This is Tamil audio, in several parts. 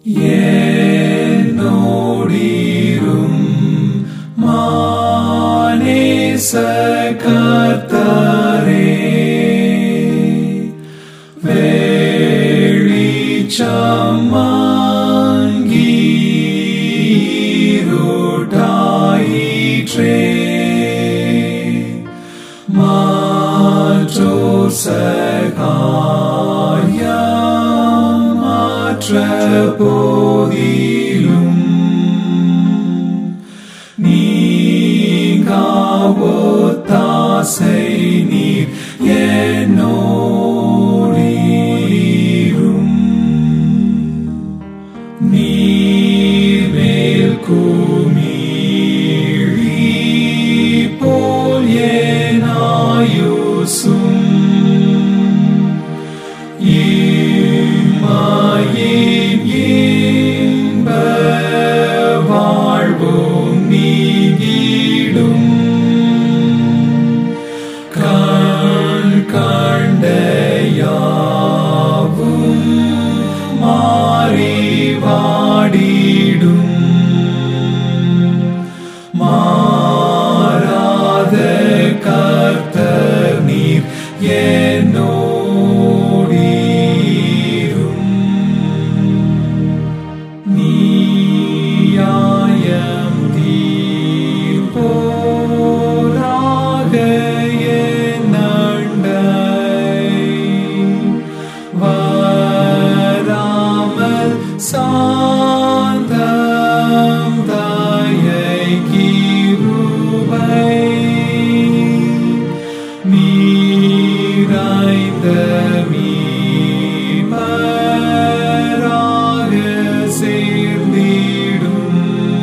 என்னோடீரும் மானேச கர்த்தரே வெளிச்சமாங்கீரோட்டாயிற்றே மாற்றோர் சகாயம் மாற்ற போதிலும் நீங்காவோத்தாசை நீர் என்னோடீரும் நீர் மேல் குமிழி போல் ஏனாயுசும் இம்மாயின் இன்ப வாழ்வும் நீங்கிடும் கண் கண்ட யாவும் மாறி வாடிடும் மாறாத கர்த்தர் நீர் என்னோடீரும் நீயாயம் தீர்ப்போராக என் அண்டை வராமல் சாந்தம் தயை கிருபை நீராய்ந்த மீட்பராக சேர்ந்திடும்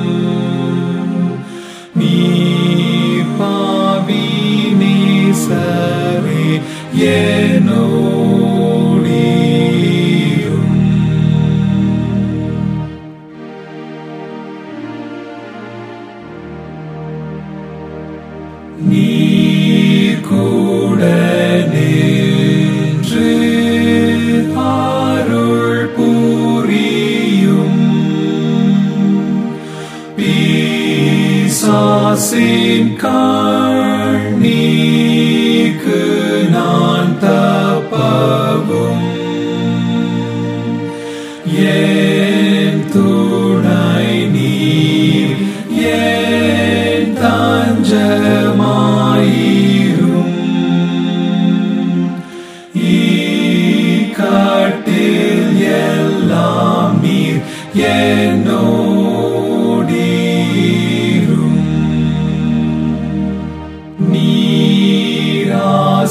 நீர் பாவி நேசரே என்னோடீரும் நீர் கூட நின்று அருள் புரியும் பிசாசின் கண்ணீக்கு நான் தப்பவும் என் துணை நீர் என் தஞ்சமாயிரும் இக்கட்டில் எல்லாம் நீர் என்னோடீரும் நீரா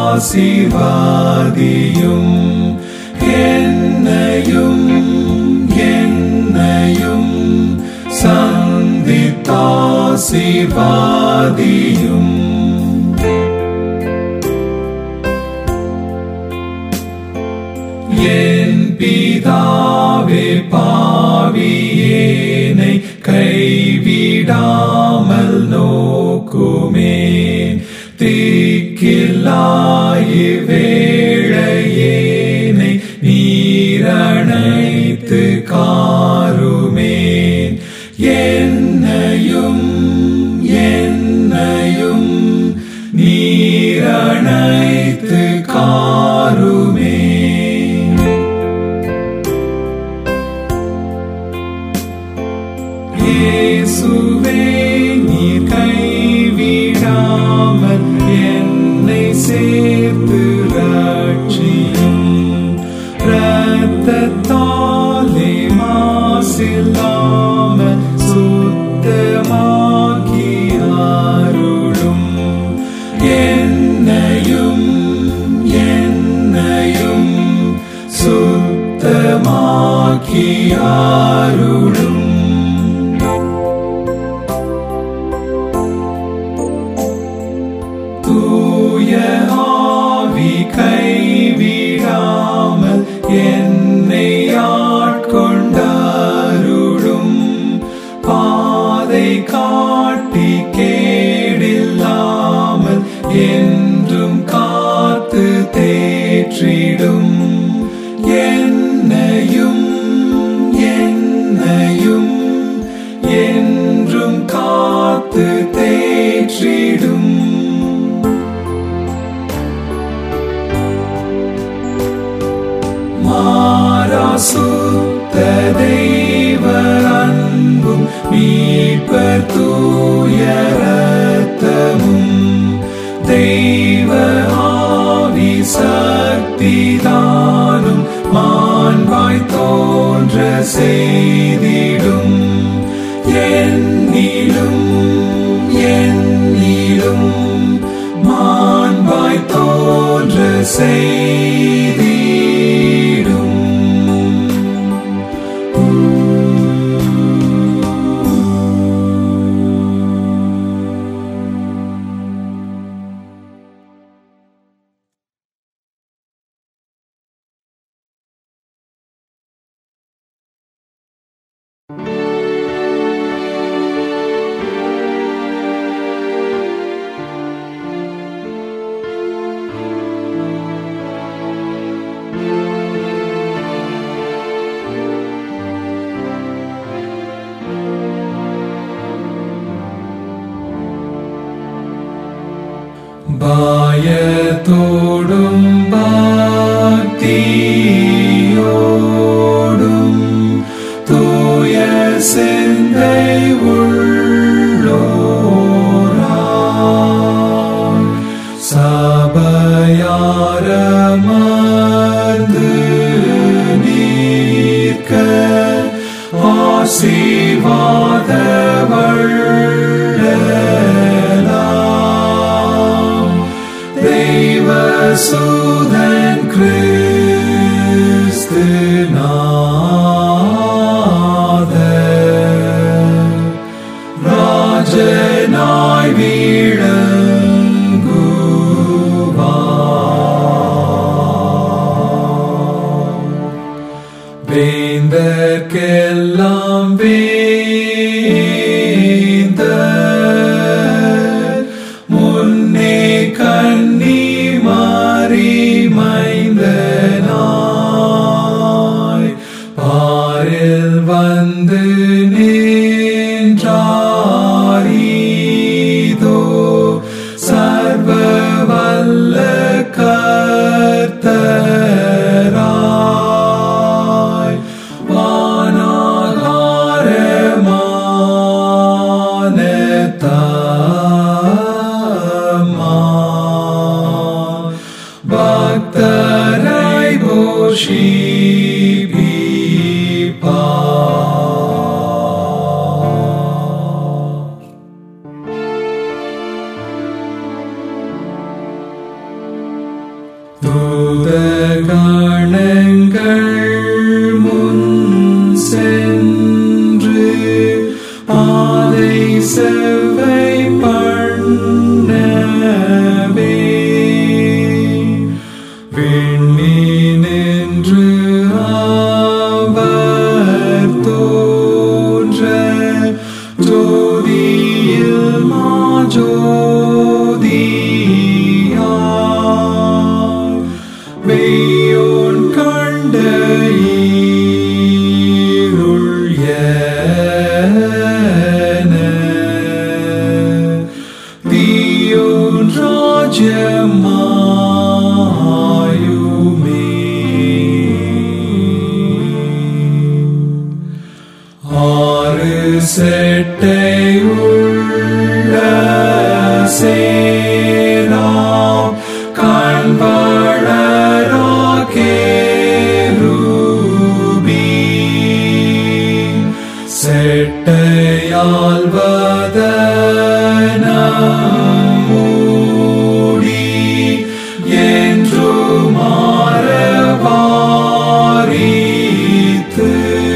ஆசீர்வாதியும் என்னையும் என்னையும் சந்தித்தாசீர்வாதியும் என் பிதாவே பாவியேனை கைவிடாமல் நோக்குமேன் திக்கில்லாயி வேளையேனை நீரணைத்து காருமேன் என்னையும் என்னையும் நீரணைத்து காருமே இயேசுவே நீர் கைவிடாமல் என்னை சேர்த்து ரட்சியும் இரத்தத்தாலே மாசில்லாமல் சுத்தமாக்கி அருளும் என்னையும் என்னையும் சுத்தமாக்கி அருளும் தூய ஆவி கைவிடாமல் என்னை ஆட்கொண்டருளும் பாதை காட்டி கேடில்லாமல் என்றும் காத்து தேற்றிடும் என்னையும் என்னையும் என்றும் காத்து தேற்றிடும் மாறாசுத்த தெய்வ அன்பும் மீட்பர் தூய ரத்தமும் தெய்வ ஆவி சக்திதானும் மாண்பாய் தோன்ற செய்திடும் என்னிலும் என்னிலும் மாண்பாய் தோன்ற செய்திடும் பயத்தோடும் பக்தியோடும் தூய சிந்தை உள்ளோராய் சபையாரமர்ந்து நீர்க்க ஆசீர்வாத வள்ளலாம் தெய்வ சூதன் கிறிஸ்து நாத ராஜனாய் வீழங்குவார் வேந்தர்க்கெல்லாம் வேந்த முன்னே கண்ணி மாறி மைந்தனாய் பாரில் வந்து நின்றாரீதோ சர்வ வல்ல கர்த்தராய் வானாகாரமான தம்மா பக்தரை போஷிப்பா கணங்கள் முன் சென்று பாதை செவ்வை பண்ணவே விண்ணினின்று அவர் தோன்ற ஜோதியில் மாஜோதியாய் வெய்யோன் கண்ட ஈருள் என தீயோன் ராஜ்யமாயுமே ஆறு செட்டை உள்ள சேராம் கண்வளராகேருபி செட்டையால் வதனம் மூடி என்று மாறவாரித்து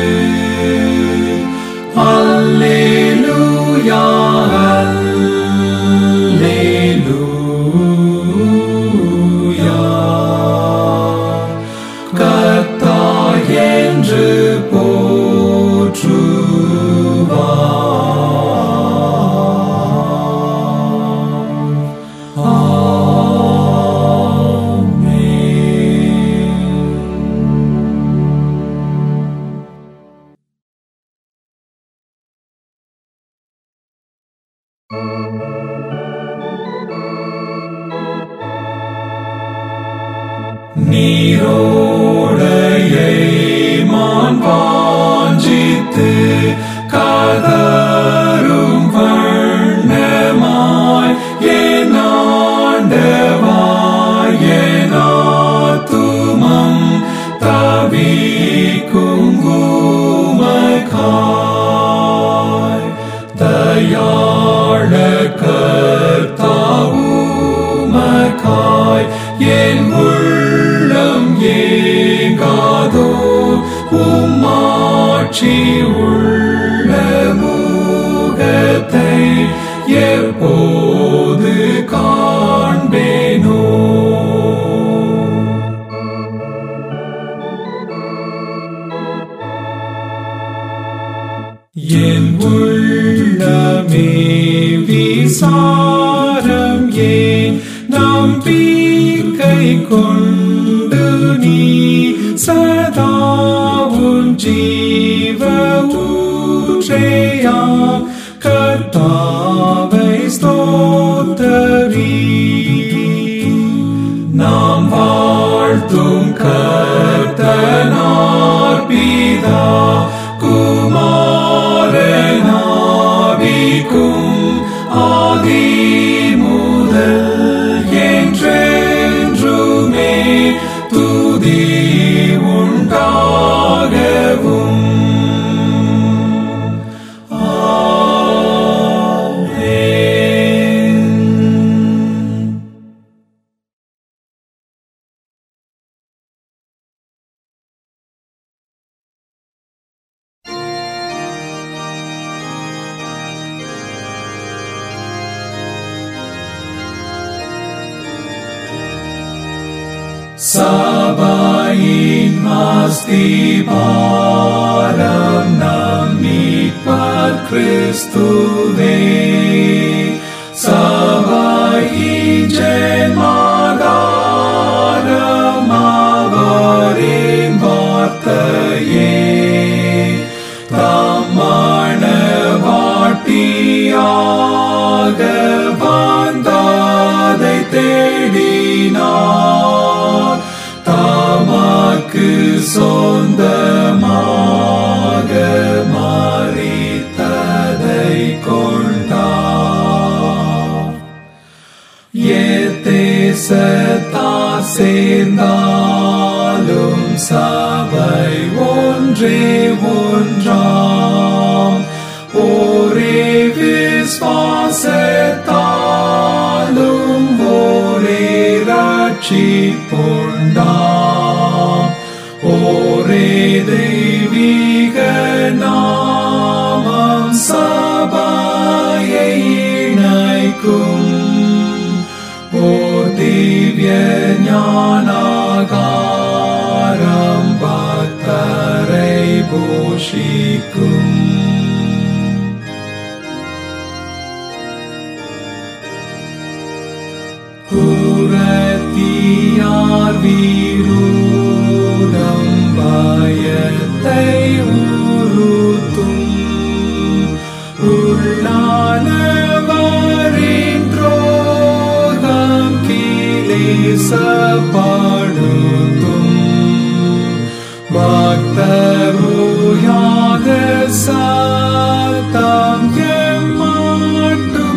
அல்லேலூயா அல்லேலூயா கர்த்தா என்று போற்றுவார் நீரோடையை மான் வாஞ்சித்து கதரும் வண்ணமாய் என் ஆண்டவாய் என் ஆத்துமம் தவிக்கும் கூமக்காய் தயாள கர்த்தாவுமக்காய் என் உள்ளம் ஏங்காதோ உம்மாட்சி உள்ள முகத்தை எப்போது காண்பேனோ என் உள்ளமே விசாரம் ஏன் நம்பிக்கை கொண்டு நீ சதாவும் ஜீவ ஊற்றையாம் கர்த்தாவை ஸ்தோத்தரி நாம் வாழ்த்தும் கர்த்தனார் பிதா குமாரனாவிக்கும் ஆதி முதல் என்றென்றுமே துதி உண்டாகவும் ஆமென். சபையின் அஸ்திபாரம் நம் மீட்பர் கிறிஸ்துவே சபையின் ஜென்மாதாரம் அவரின் வார்த்தையே தம்மண வாட்டியாக வந்ததை தேடினார் தமக்கு சொந்தமாக மாறித்ததை கொண்டார் ஏதேசத்தார் சேர்ந்தாலும் சபை ஒன்றே ஒன்றாம் ஒரே விஸ்வாசத்தாலும் ஒரே ரட்சிப்புண்டாம் நாமம் சபையை இணைக்கும் ஓர் திவ்ய ஞானாகாரம் பக்தரை போஷிக்கும் புறத்தியார் வீரூரம் பயத்தை உறுத்தும் உள்ளானவரின் துரோகம் கிளேசப்படுத்தும் பக்தருயாக சத்தம் எம்மாட்டும்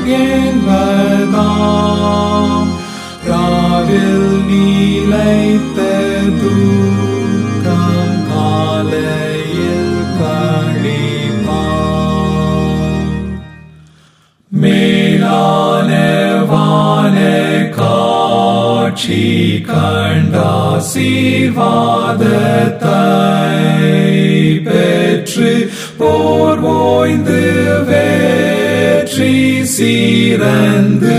என்பதாம் ராவில் நீலைத்த தூக்கம் காலையில் கழிப்பாம் மேலான வான காட்சி கண்டாசீர்வாதத்தை பெற்று போர் ஓய்ந்து வெற்றி சீரந்து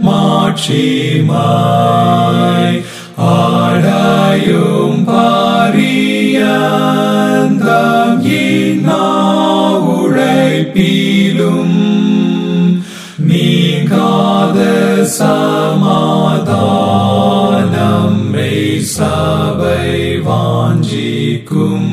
மாட்சிமாய் ஆடாயும் பாரியந்தம் இன்னா உழைப்பிலும் நீங்காத சமாதானம் மெய் சபை வாஞ்சிக்கும்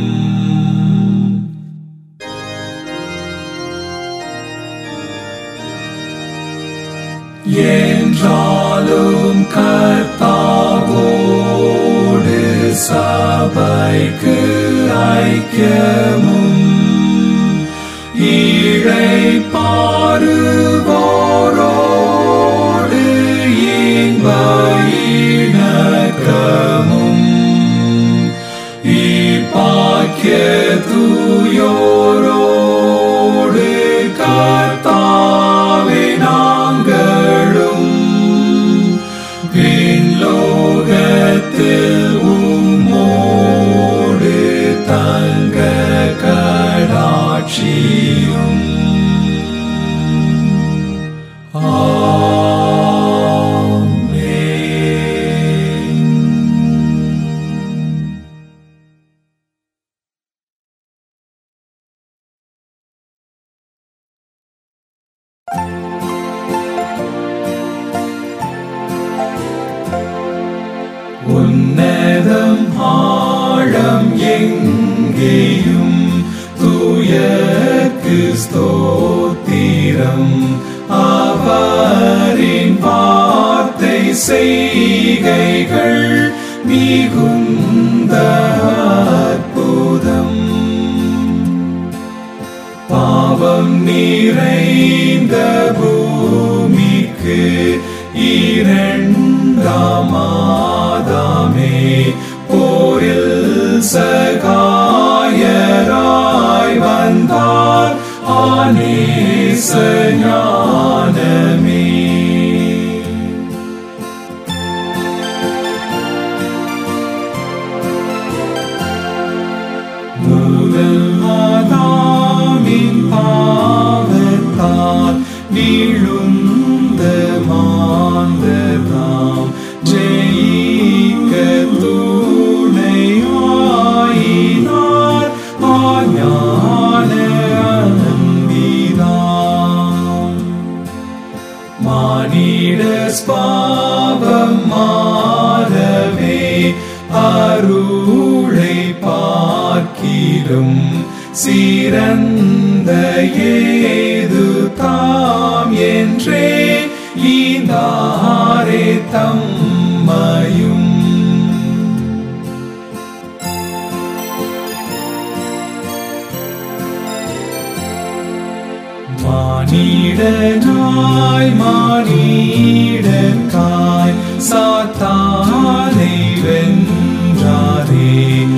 என்றாலும் கர்த்தாவோடு சபைக்கு ஐக்கியமும் இழைப்பாறுவோரோடு இன்ப இணக்கமும் இப்பாக்கிய தூயோரோடு கர்த்தாவே நாங்களும் விண்லோகத்தில் உம்மோடு தங்க கடாட்சியும் ஆமென். உன்னதம் ஆழம் எங்கேயும் தூயக்கு ஸ்தோத்திரம் அவரின் வார்த்தை செய்கைகள் மிகுந்த அற்புதம் பாவம் நிறைந்த பூமிக்கு இரண்டாம் மாதாமே போரில் சகாயராய் வந்தார் ஆனேச ஞானமே முதல் ஆதாமின் பாவத்தால் விழுந்த மாந்ததாம் ஜெயிக்க துணையாயினார் ஆஞான அன்பிதான் மானிட ஸ்பாவம் மாறவே அருளை பார்க்கிலும் சிறந்த ஏது தாம் என்றே ஈந்தாரே தம்மையும் மானிடனாய் மானிடக்காய் சாத்தானை வென்றாரே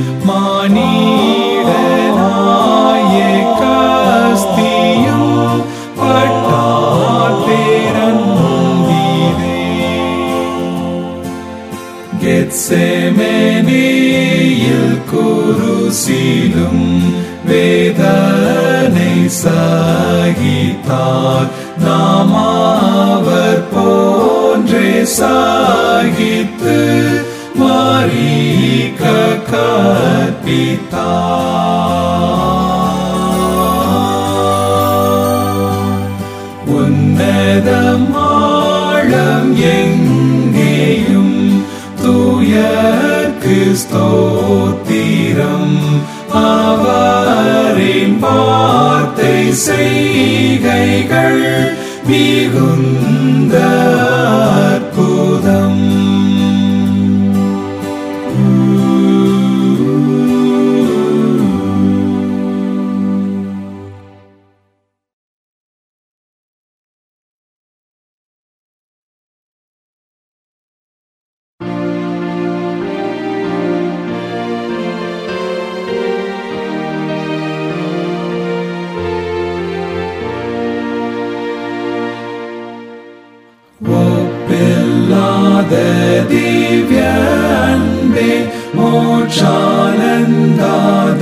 மானிடனாய கஸ்தியும் பட்டார் பேரன்பீரே கெத்செமனேயில் குருசிலும் வேதனையில் சகித்தார் நாம் அவர் போன்றே சகித்து மறிக்க கற்பித்தார் உன்னதம் ஆழம் எங்கேயும் தூயர்க்கு ஸ்தோத்திரம் அவரின் வார்த்தை செய்கைகள் மிகுந்த அற்புதம் ஒப்பில்லாத திவ்ய அன்பே மோட்சானந்தா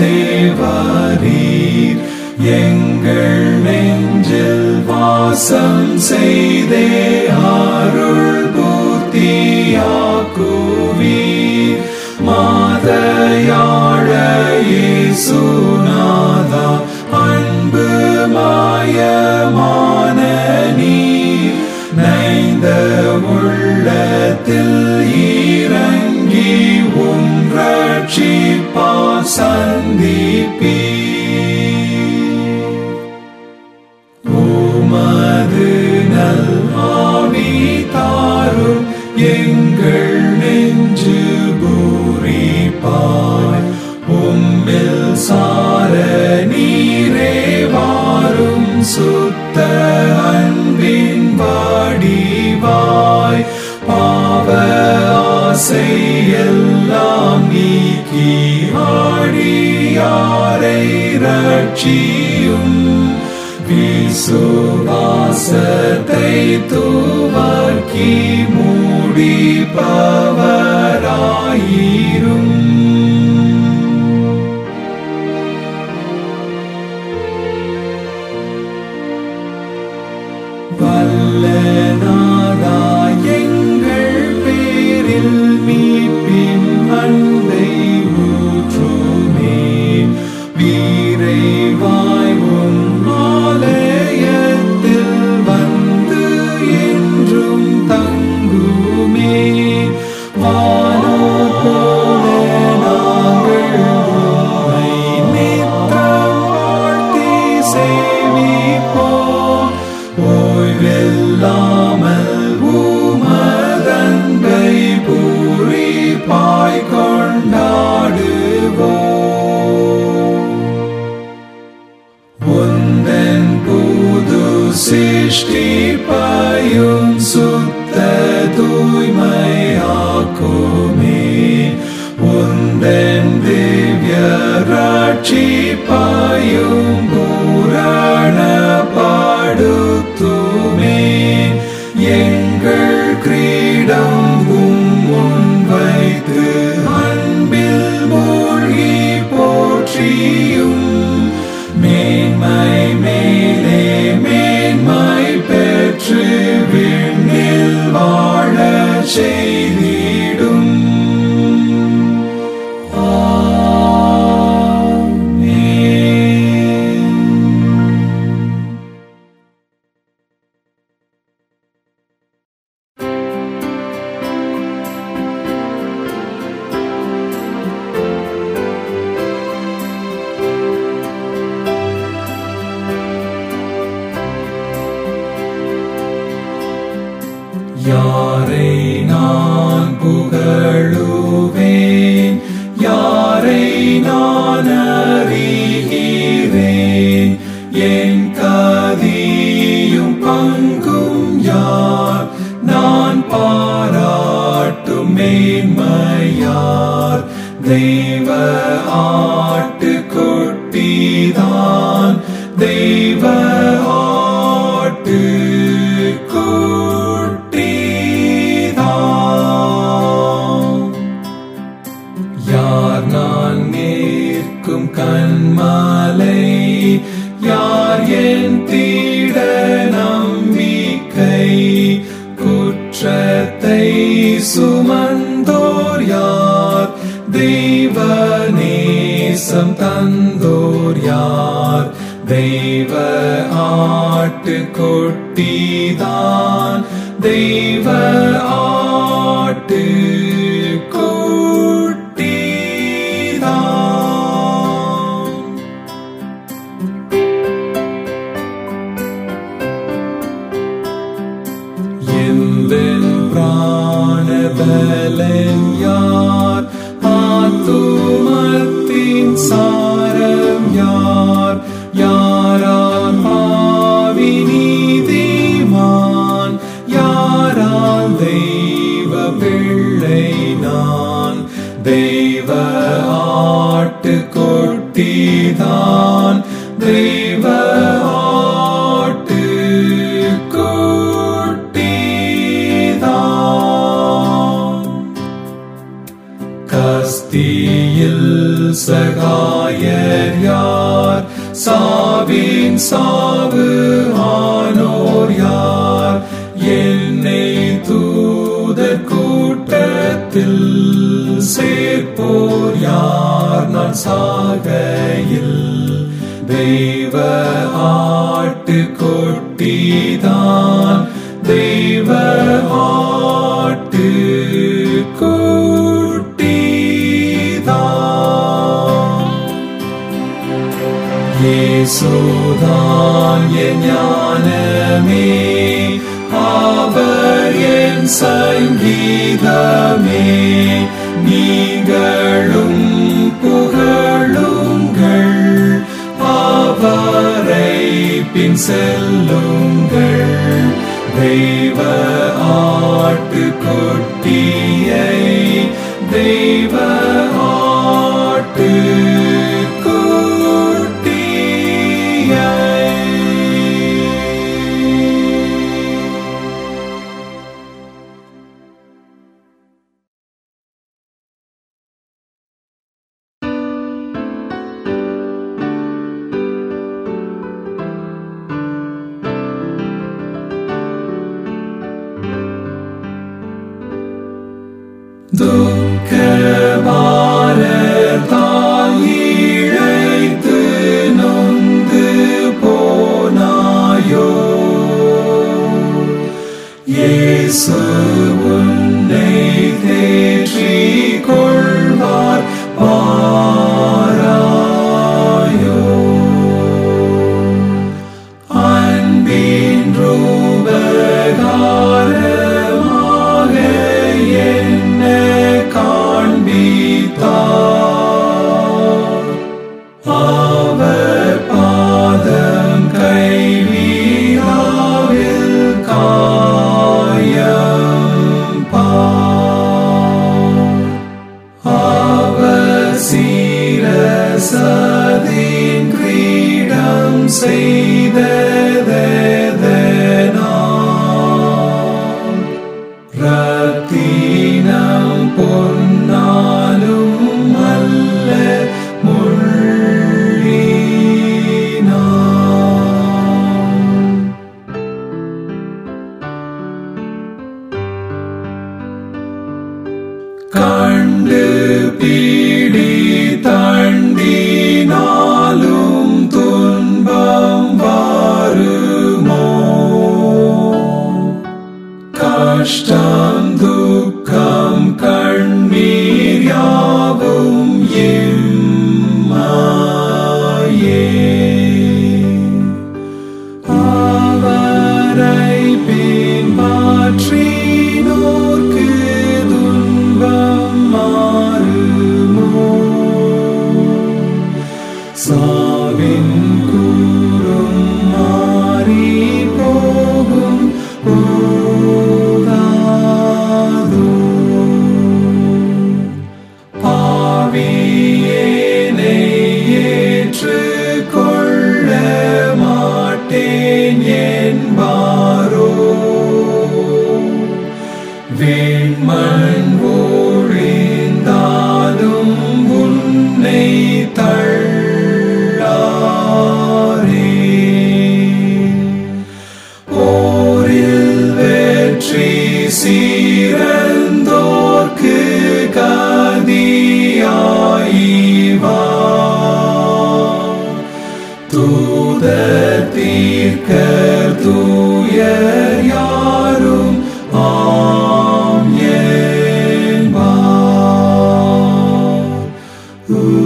தேவரீர் எங்கள் நெஞ்சில் வாசம் செய்தே அருள் பூர்த்தியாக்குவீர் மாதையாழ இயேசுநாதா அன்பு மாயமான நீர் நைந்த உள்ளத்தில் இறங்கி உம் ரட்சிப்பா சந்திப்பீ உமது நல் ஆவி தாரும் எங்கள் நெஞ்சு பூரிப்பாய் உம்மில் சார நீரே வாரும் சுத்த அன்பின் வாடிவாய் பாவ ஆசை எல்லாம் நீக்கி ஆடியாரை ரட்சியும் விசுவாசத்தை துவக்கி மூடிப்பவராயிரும் வல்லநாதா எங்கள் பேரில் மீட்பின் அன்பை ஊற்றுமே வீரைவாய் உன் ஆலயத்தில் வந்து என்றும் தங்குமே வானோர் போல நாங்கள் உம்மை நித்தம் வாழ்த்தி சேவிப்போம் ஓய்வில்லாமல் உமதன்பை பூரிப்பாய் கொண்டாடுவோம் உந்தன் புது சிருஷ்டிப்பையும் சுத்த தூய்மையாக்குமே உந்தன் திவ்ய ராட்சிப்பையும் பூரணப்படுத்துமே எங்கள் கிரீடம் உம் முன் வைத்து அன்பில் மூழ்கி போற்றியும் மேன்மை மேலே மேன்மை பெற்று விண்ணில் வாழ செய்திடும் ஆமென். யாரை நான் புகழுவேன் யாரை நான் அறிகிறேன் என் கதியும் பங்கும் யார் நான் பாராட்டும் மேன்மையார் தெய்வ ஆட்டு கொட்டிதான் தெய்வ ஆட்டு குட்டிதான் யார் நான் நேர்க்கும் கண் குற்றத்தை சுமந்தோர் யார் தெய்வ நேசம் தந்தோர் யார் தெய்வ ஆட்டு கொட்டிதான் தெய்வ ஆட்டு கொட்டிதான் எந்தன் பிராணபலன் யார் ஆத்துமத்தின் சாரம் யார் யாரால் பாவி நீதிமான் யாரால் தெய்வ பிள்ளை நான் தெய்வ ஆட்டு கொட்டிதான் தெய்வ ஆட்டு கொட்டிதான் கஸ்தியில் சகாயர் யார் சாவின் சாவு ஆனோர் யார் என்னை தூதர் கூட்டத்தில் சேர்ப்போர் யார் நான் சாகையில் தெய்வ ஆட்டு கொட்டிதான் தெய்வ ஆட்டு கொட்டிதான் இயேசுதான் என் ஞானமே அவர் என் சங்கீதமே நீங்களும் புகழுங்கள் அவரை பின் செல்லுங்கள் தெய்வ ஆட்டு கொட்டியை தெய்வ ஆட்டு கொட்டியை துக்கபாரத்தால் இழைத்து நொந்து போனாயோ இயேசு உன்னை தேற்றிக் கொள்வார் பாராயோ அன்பின் ரூபகாரமாக என்ன காண்பித்தார் அவர் பாதம் கைவிடாவில் காயம் பார் அவர் சீரசதின் கிரீடம் செய்ததெதனால் ரத்தினம் பொன்னாலும் அல்ல முள்ளினால் கண்டு பீடி தண்டினாலும் துன்பம் வாருமோ கஷ்டம் துக்கம் கண்ணீர் யாவும் எம்மாயே அவரை பின்பற்றினோர்க்கு துன்பம் மாறுமோ சாவின் கூறும் மாறி போகும் போகாதோ பாவியேனை ஏற்றுக்கொள்ள மாட்டேன் என்பாரோ வேண்மண் ஒழிந்தாலும் உன்னை தள்ளாரே போரில் வெற்றி சீரந்தோர்க்கு கதியாயிவா தூதர் தீர்க்கர் தூயர் யாரும் ஆம் என்பார்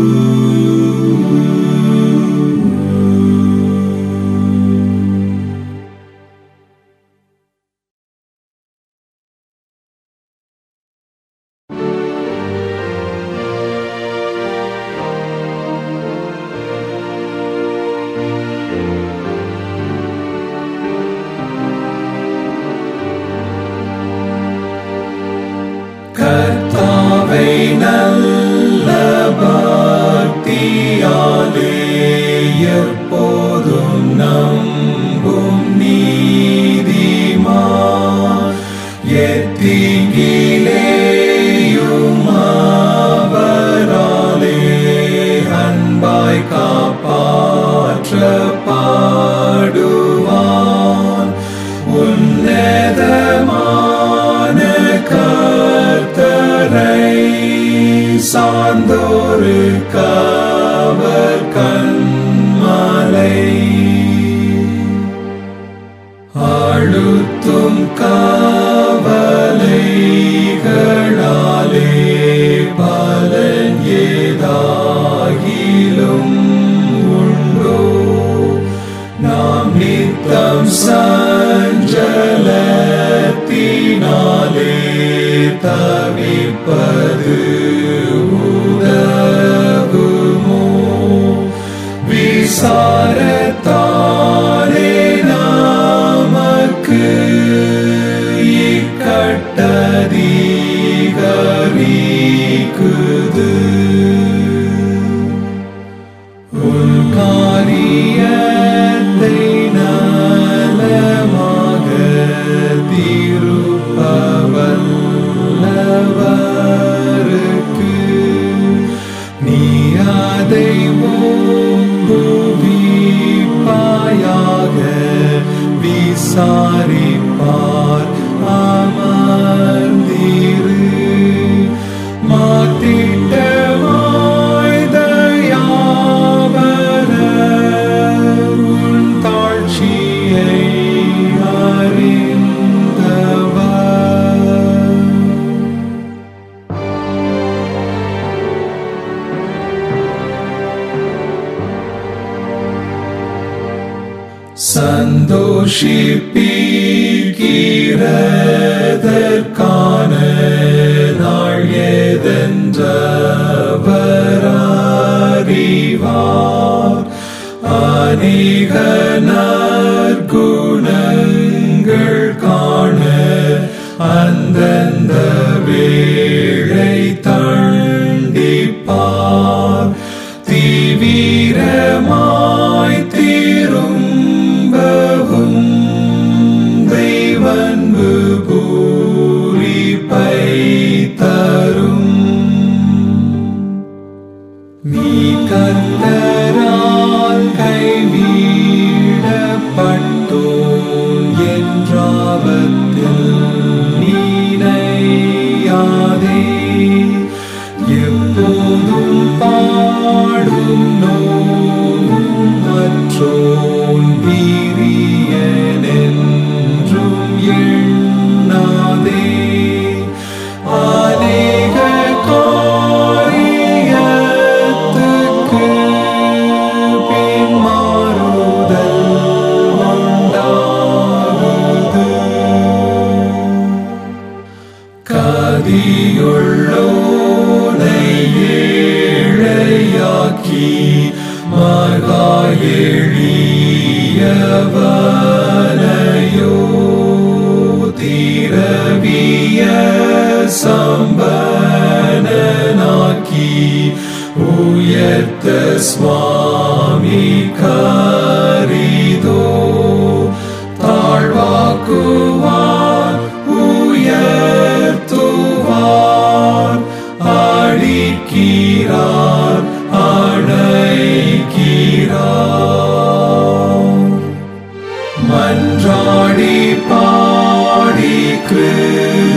கர்த்தாவை நல்ல பக்தியாலே எப்போதும் நம்பும் நீதிமா எத்திகிலேயும் அவராலே அன்பாய் காப்பாற்றப்படுவான் உன்னதமான கர்த்தரை சார்ந்தோரு கவர் கண்மலை அழுத்தும் கவலைகளாலே பலன் ஏதாகிலும் உண்டோ நாம் நித்தம் சஞ்சலத்தினாலே தவிப்பது உதவுமோ விசாரத்தானே நமக்கு இக்கட்டதிகரிக்குது உன் காரியத்தை நலமாக திருப்பவல்லவருக்கு நீ அதை ஊக்குவிப்பாயாக விசாரிப்பார் அமர்ந்திரு மாத்திட்டமாய் தயாவர உன் தாழ்ச்சியை அறிந்தவர் சந்தோஷிப்பீர்கிறதற்கான நாள் ஏதென்றவரறிவார் அநேக நற்குணங்கள் காண அந்தந்த வேளை தண்டிப்பார் தீவிரமாய் திரும்பவும் தெய்வன்பு பூரிப்பை தரும் நீ கர்த்தரால் கைவிடப்பட்டோம் என்றாபத்தில் நீனையாதே எப்போதும் பாடும் நோவும் மற்றோன் வீரியன் என்றும் எண்ணாதே அநேக காரியத்துக்கு பின் மாறுதல் உண்டாகுது கதியுள்ளோனை ஏழையாக்கி மகா எளியவனையோ தீரவிய சம்பனனாக்கி உயர்த்த சுவாமி கரிதோ தாழ்வாக்குவார் உயர்த்துவார் அடிக்கிறார் அணைக்கிறார் மன்றாடி பாடி கிறிஸ்துவை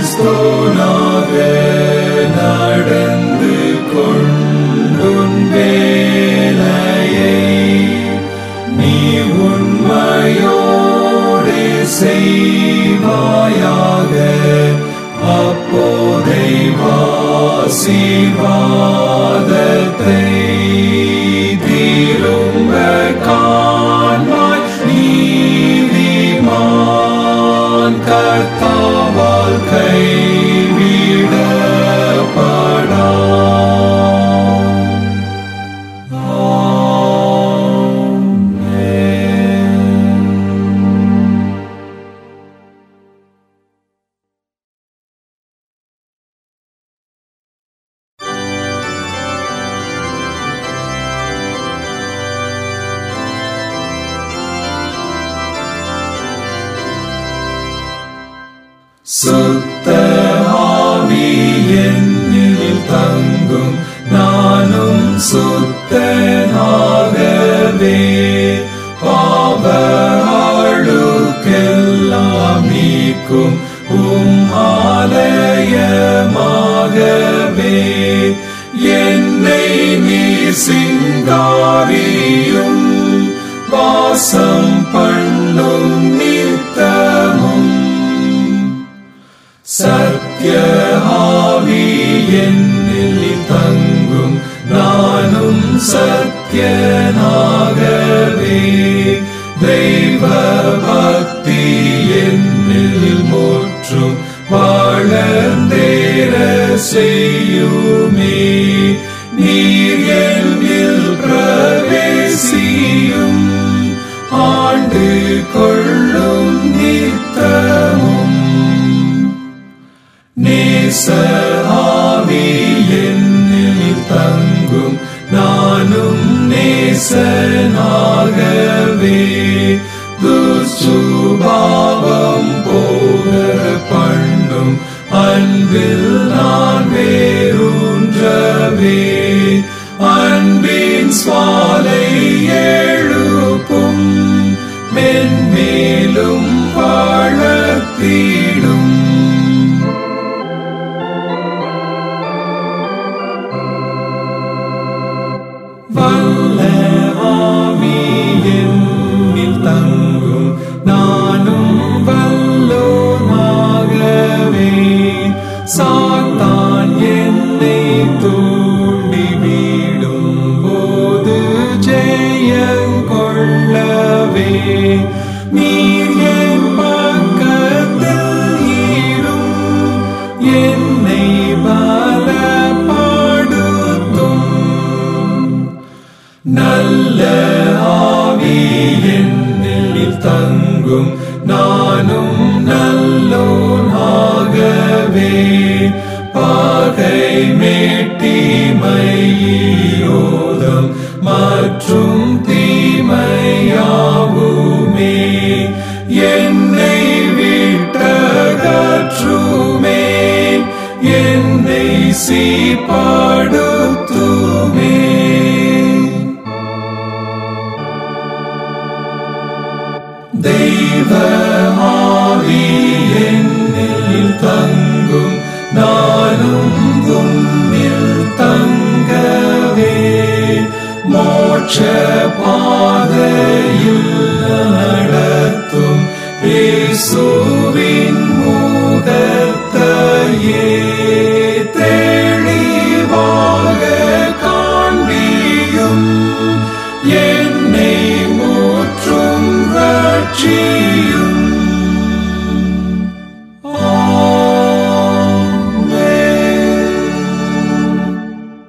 ஆசீர்வாதத்தை திரும்ப காண்பாய் நீதிமான் கர்த்தாவால் கைவிடப்படா சுத்த ஆவி என்னில் தங்கும் நானும் சுத்தனாகவே பாவ ஆளுக்கெல்லாம் நீக்கும் உம் ஆலயமாகவே என்னை நீ சிங்காரியும் வாசம் பண்ணும் நித்தமும் சத்ய ஆவி என்னில் தங்கும் நானும் சத்யனாகவே தெய்வ பக்தி என்னில் முற்றும் வளர்ந்தேர செய்யுமே நீர் என்னில் பிரவேசியும் ஆண்டு கொள்ளும் நித்தமும் நேச ஆவி என்னில் தங்கும் நானும் நேசனாகவே துசுபாவம் போக பண்ணும் அன்பில் நான் வேரூன்றவே அன்பின் சுவாலை எழுப்பும் மென்மேலும் வளர்த்திடும் வல்ல ஆவி என்னில் தங்கும் நானும் வல்லோமாகவே சாத்தான் என்னை தூண்டி வீடும் போது ஜெயங்கொள்ளவே நீர் என் பக்கத்தில் ஈரும் என்னை பலப்படுத்தும் நல்ல ஆவி என்னில் தங்கும் நானும் நல்லோனாகவே பாகை மேட்டிமையோதம் மற்றும் தீமையாவுமே என்னை விட்டகற்றுமே என்னை சீப்படுத்துமே தெய்வ ஆவி என்னில் தங்கும் நானும் உன்னில் தங்கவே மோட்ச பாதையில் நடத்தும் இயேசுவின் முகத்தையே தெளிவாக காண்பியும் என்னை முற்றும் ரட்சியும் ஆமென்.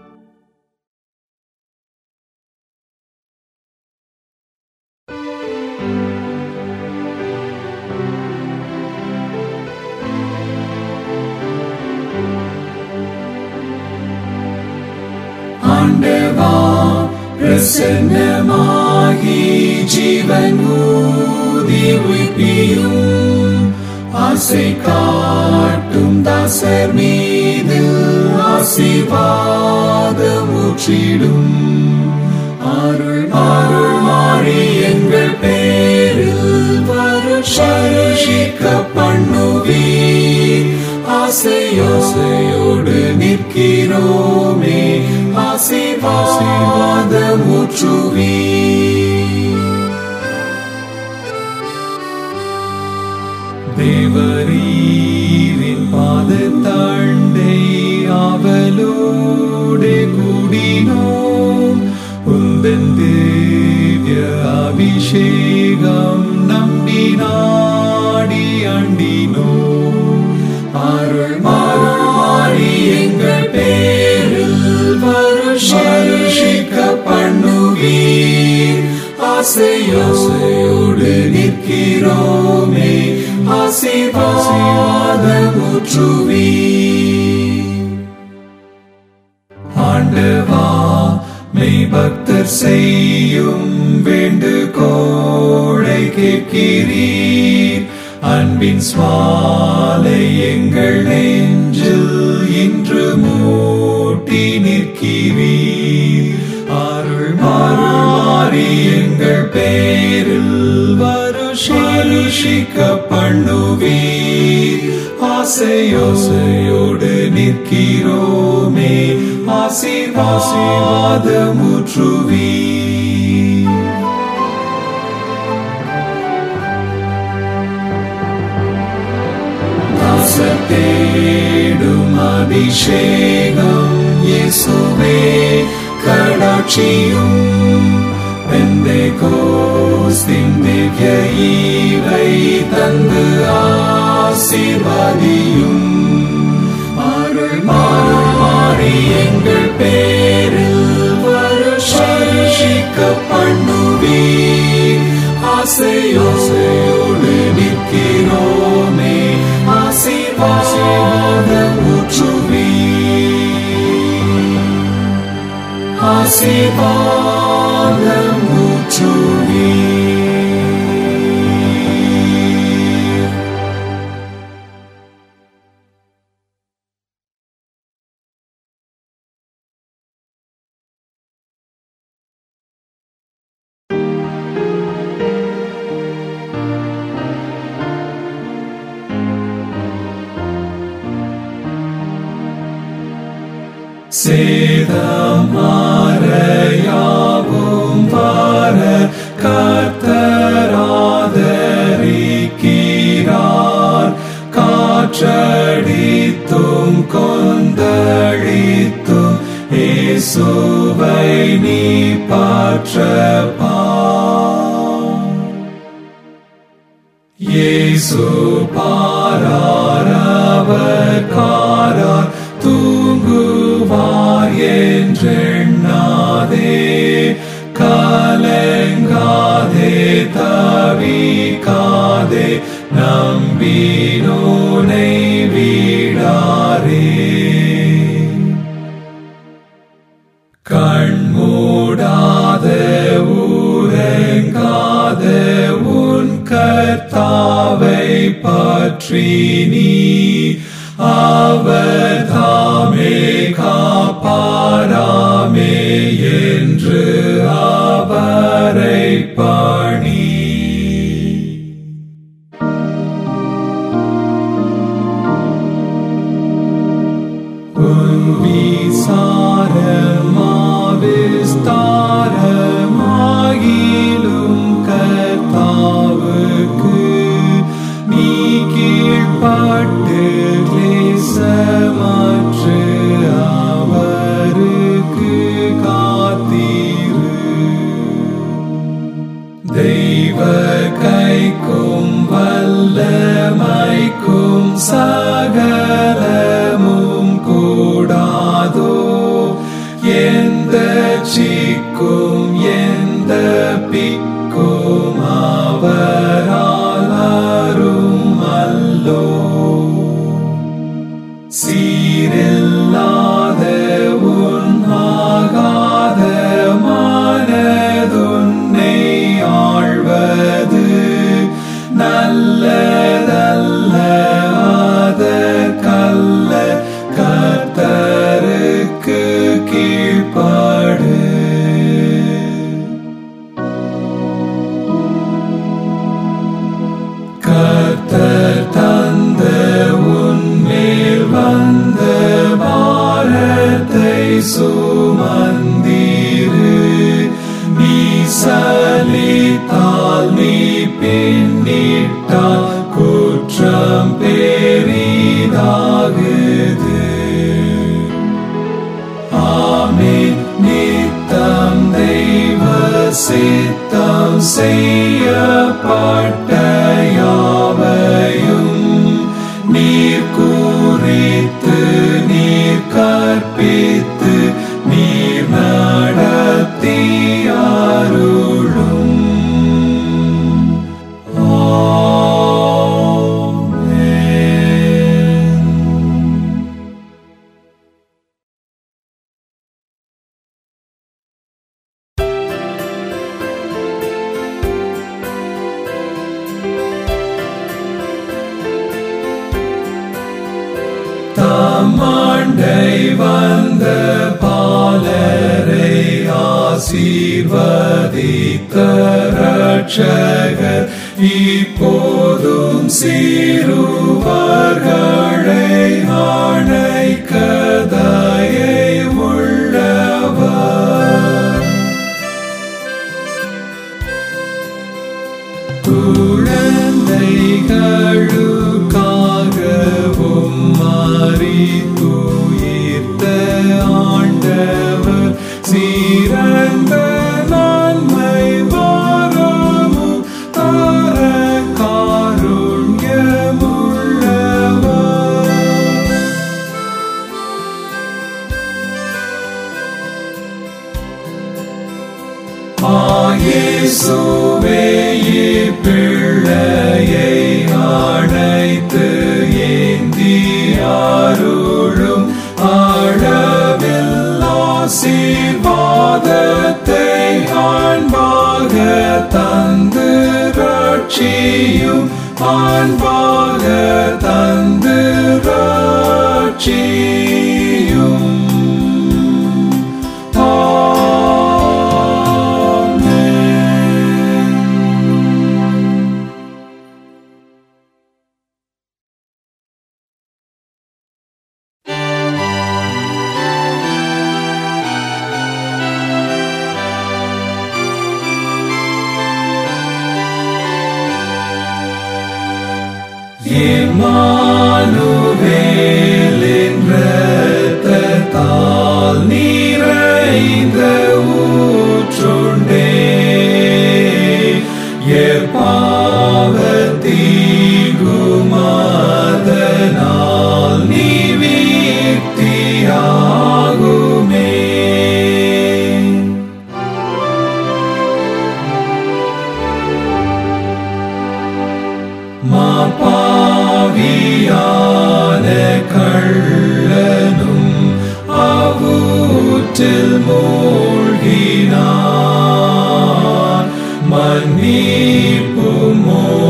ஆண்டவா பிரசன்னமாகி ஜீவன் ஊதி உயிர்ப்பியும் ஆசை காட்டும் தாசர் மீது ஆசீர்வாதம் ஊற்றிடும் அருள் அருள் மாறி எங்கள் பேரில் வருஷிக்க பண்ணுவீர் ஆசையோசையோடு நிற்கிறோமே ஆசீர்வாதம் ஊற்றுவீர் தேவரீரின் பாத தாண்டை ஆவலோ அபிஷேகம் நம்பி நாடி அண்டினோ அருள் மாறுள் மாறி எங்கள் பேரில் வருஷிக்க பண்ணுவீர் ஆசையோடு நிற்கிறோமே ஆசீர்வாதமுற்றுவீர் ஆண்டவா மெய் பக்தர் செய்யும் வேண்டுகோளை கேட்கிறீர் அன்பின் சுவாலை எங்கள் நெஞ்சில் இன்று மூட்டி நிற்கிறீர் அருள் மாறுள் மாறி எங்கள் பேரில் வருஷிக்க பண்ணுவீர் ஆசையோசையோடு நிற்கிறோமே ஆசீர்வாதமுற்றுவீர் தேடும் அபிஷேகம் இயேசுவே கடாட்சியும் வெந்தை கோஸ்தின் திவ்ய ஈவை தந்து ஆசீர்வாதியும் அருள் மாறுள் மாறி எங்கள் பேரில் வருஷிக்க பண்ணுவீர் ஆசையோசையோடு நிற்கிறோமே ஆசீர்வாத ஊற்றுவீர் ஆசீர்வாத ஊற்றுவீர் சேதம் மாறையாவும் வார கத்தராதரிக்கிறார் காற்றடித்தும் கொந்தளித்தும் இயேசுவை நீ பாற்றப்பா இயேசு பாராரவர் காரார் தூங்குவார் என்றெண்ணாதே கலங்காதே தவிக்காதே நம்பினோனை விடாரே கண்மூடாத ஊரங்காத உன் கர்த்தாவை பற்றி நீ அவர் தாமே காப்பாராமே என்று அவரை பணி விஸ்தாரமாகிலும் கர்த்தாவுக்கு நீ கீழ்ப்பட்டு கிளேசமற்று அவருக்கு காத்தீரு தெய்வ கைக்கும் வல்லமைக்கும் சகலமும் கூடாதோ எந்த சிக்கும் எந்த பிக்கும் அவரால் அரும் அல்லோ சீரில்லாத உன்னாகாத மனதுன்னை ஆழ்வது நல்லதல்ல அதற்கல்ல கர்த்தருக்கு கீழ்ப்படு கர்த்தர் தந்த உன்மேல் வந்த பாரத்தை சுமந்தீரு நீ சலித்தால் நீ பின்னிட்டால் குற்றம் பெரிதாகுது ஆமென் நித்தம் தெய்வ சித்தம் செய்யப்பட்ட யாவையும் நீர் குறித்து நீர் கற்பித்து நீர் நடத்தி அருளும் ஆமென். தாமாண்டை வந்த பாலரை ஆசீர்வதித்த ரட்சகர் இப்போதும் சீருவர்களை அணைக்கதையை உள்ளவர் குழந்தைகளுக்காகவும் மறித்துயிர்த்த ஆண்டவர் சீரந்த நன்மை வரமும் தர காருண்யமுள்ளவர் ஆயேசுவே பிள்ளையை அழைத்து ஏந்தி அருளும் அளவில் ஆசீர்வாதத்தை அன்பாக தந்து ரட்சியும் அன்பாக தந்து ரட்சியும் ஆமென். இம்மானுவேல் என்ற இரத்தத்தால் நிறைந்த ஊற்றுண்டே எப்பாவத்தீகுமாதனால் நிவித்தியாகுமே மாபாவியான கள்ளனும் அவ்வூற்றில் மூழ்கினான் மன்னிப்பும்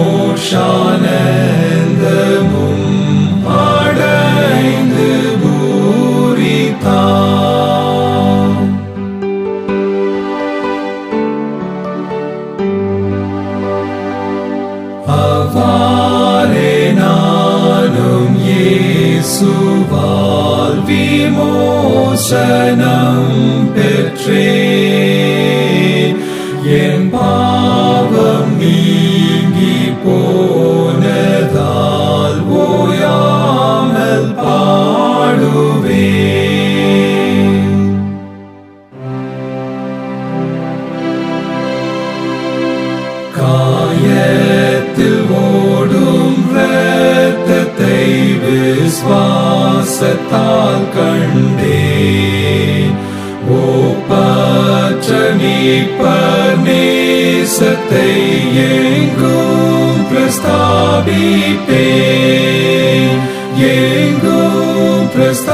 மோஷானந்தமும் அடைந்து பூரித்தான் அவ்வாறே நானும் இயேசுவால் விமோசனம் பெற்றேன் என் பாவம் நீங்கி போனதால் ஓயாமல் பாடுவேன் காயத்தில் ஓடும் இரத்தத்தை விசுவாசத்தால் கண்டேன் ஓப்பற்ற மீட்பர் நேசத்தை எங்கும் பிரஸ்தாபிப்பேன் எங்கும்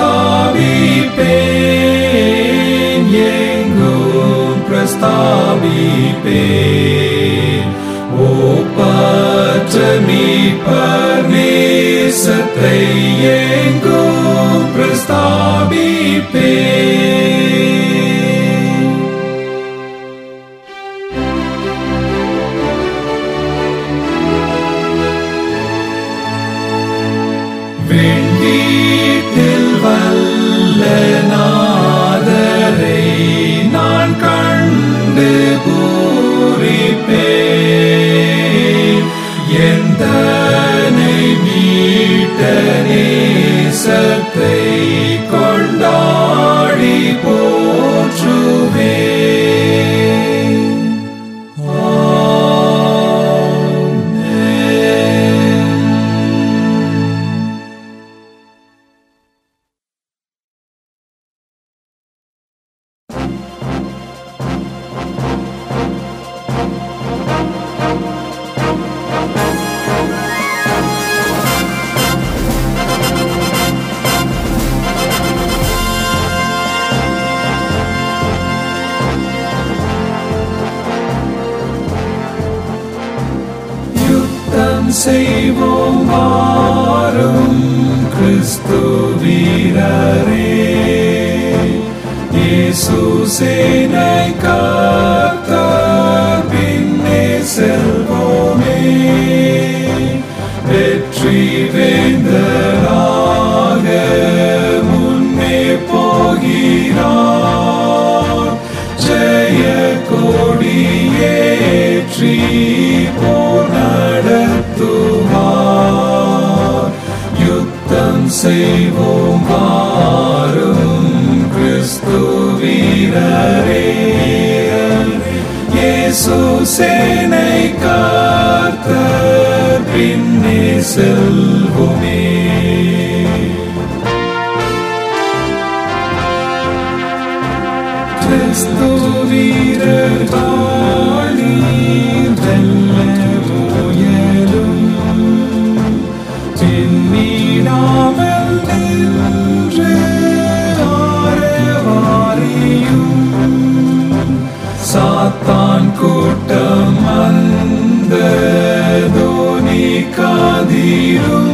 பிரஸ்தாபிப்பேன் எங்கும் பிரஸ்தாபிப்பேன் ஓப்பற்ற மீட்பர் நேசத்தை எங்கும் பிரஸ்தாபிப்பேன் வெண்டீட்டில் வல்ல நாதரை நான் கண்டு பூரிப்பேன் எந்தனை மீட்ட நேசத்தை கொண்டாடி போற்றுவேன் ஆமென். செய்வோம் வாரும் கிறிஸ்து வீரரே இயேசு சேனை காத்தார் பின்னே செல்வோமே வெற்றி வேந்தராக முன்னே போகிறார் ஜெய கொடியேற்றி போர் நடத்துவார் யுத்தம் செய்வோம் வாரும் கிறிஸ்து வீரரே இயேசு சேனை காத்தர் பின்னே செல்வோமே கிறிஸ்து வீரர் தாழி வெல்ல முயலும் பின்னிடாமல் நின்று ஆரவாரியும் சாத்தான் கூட்டம் அந்த தோனி காதிரும்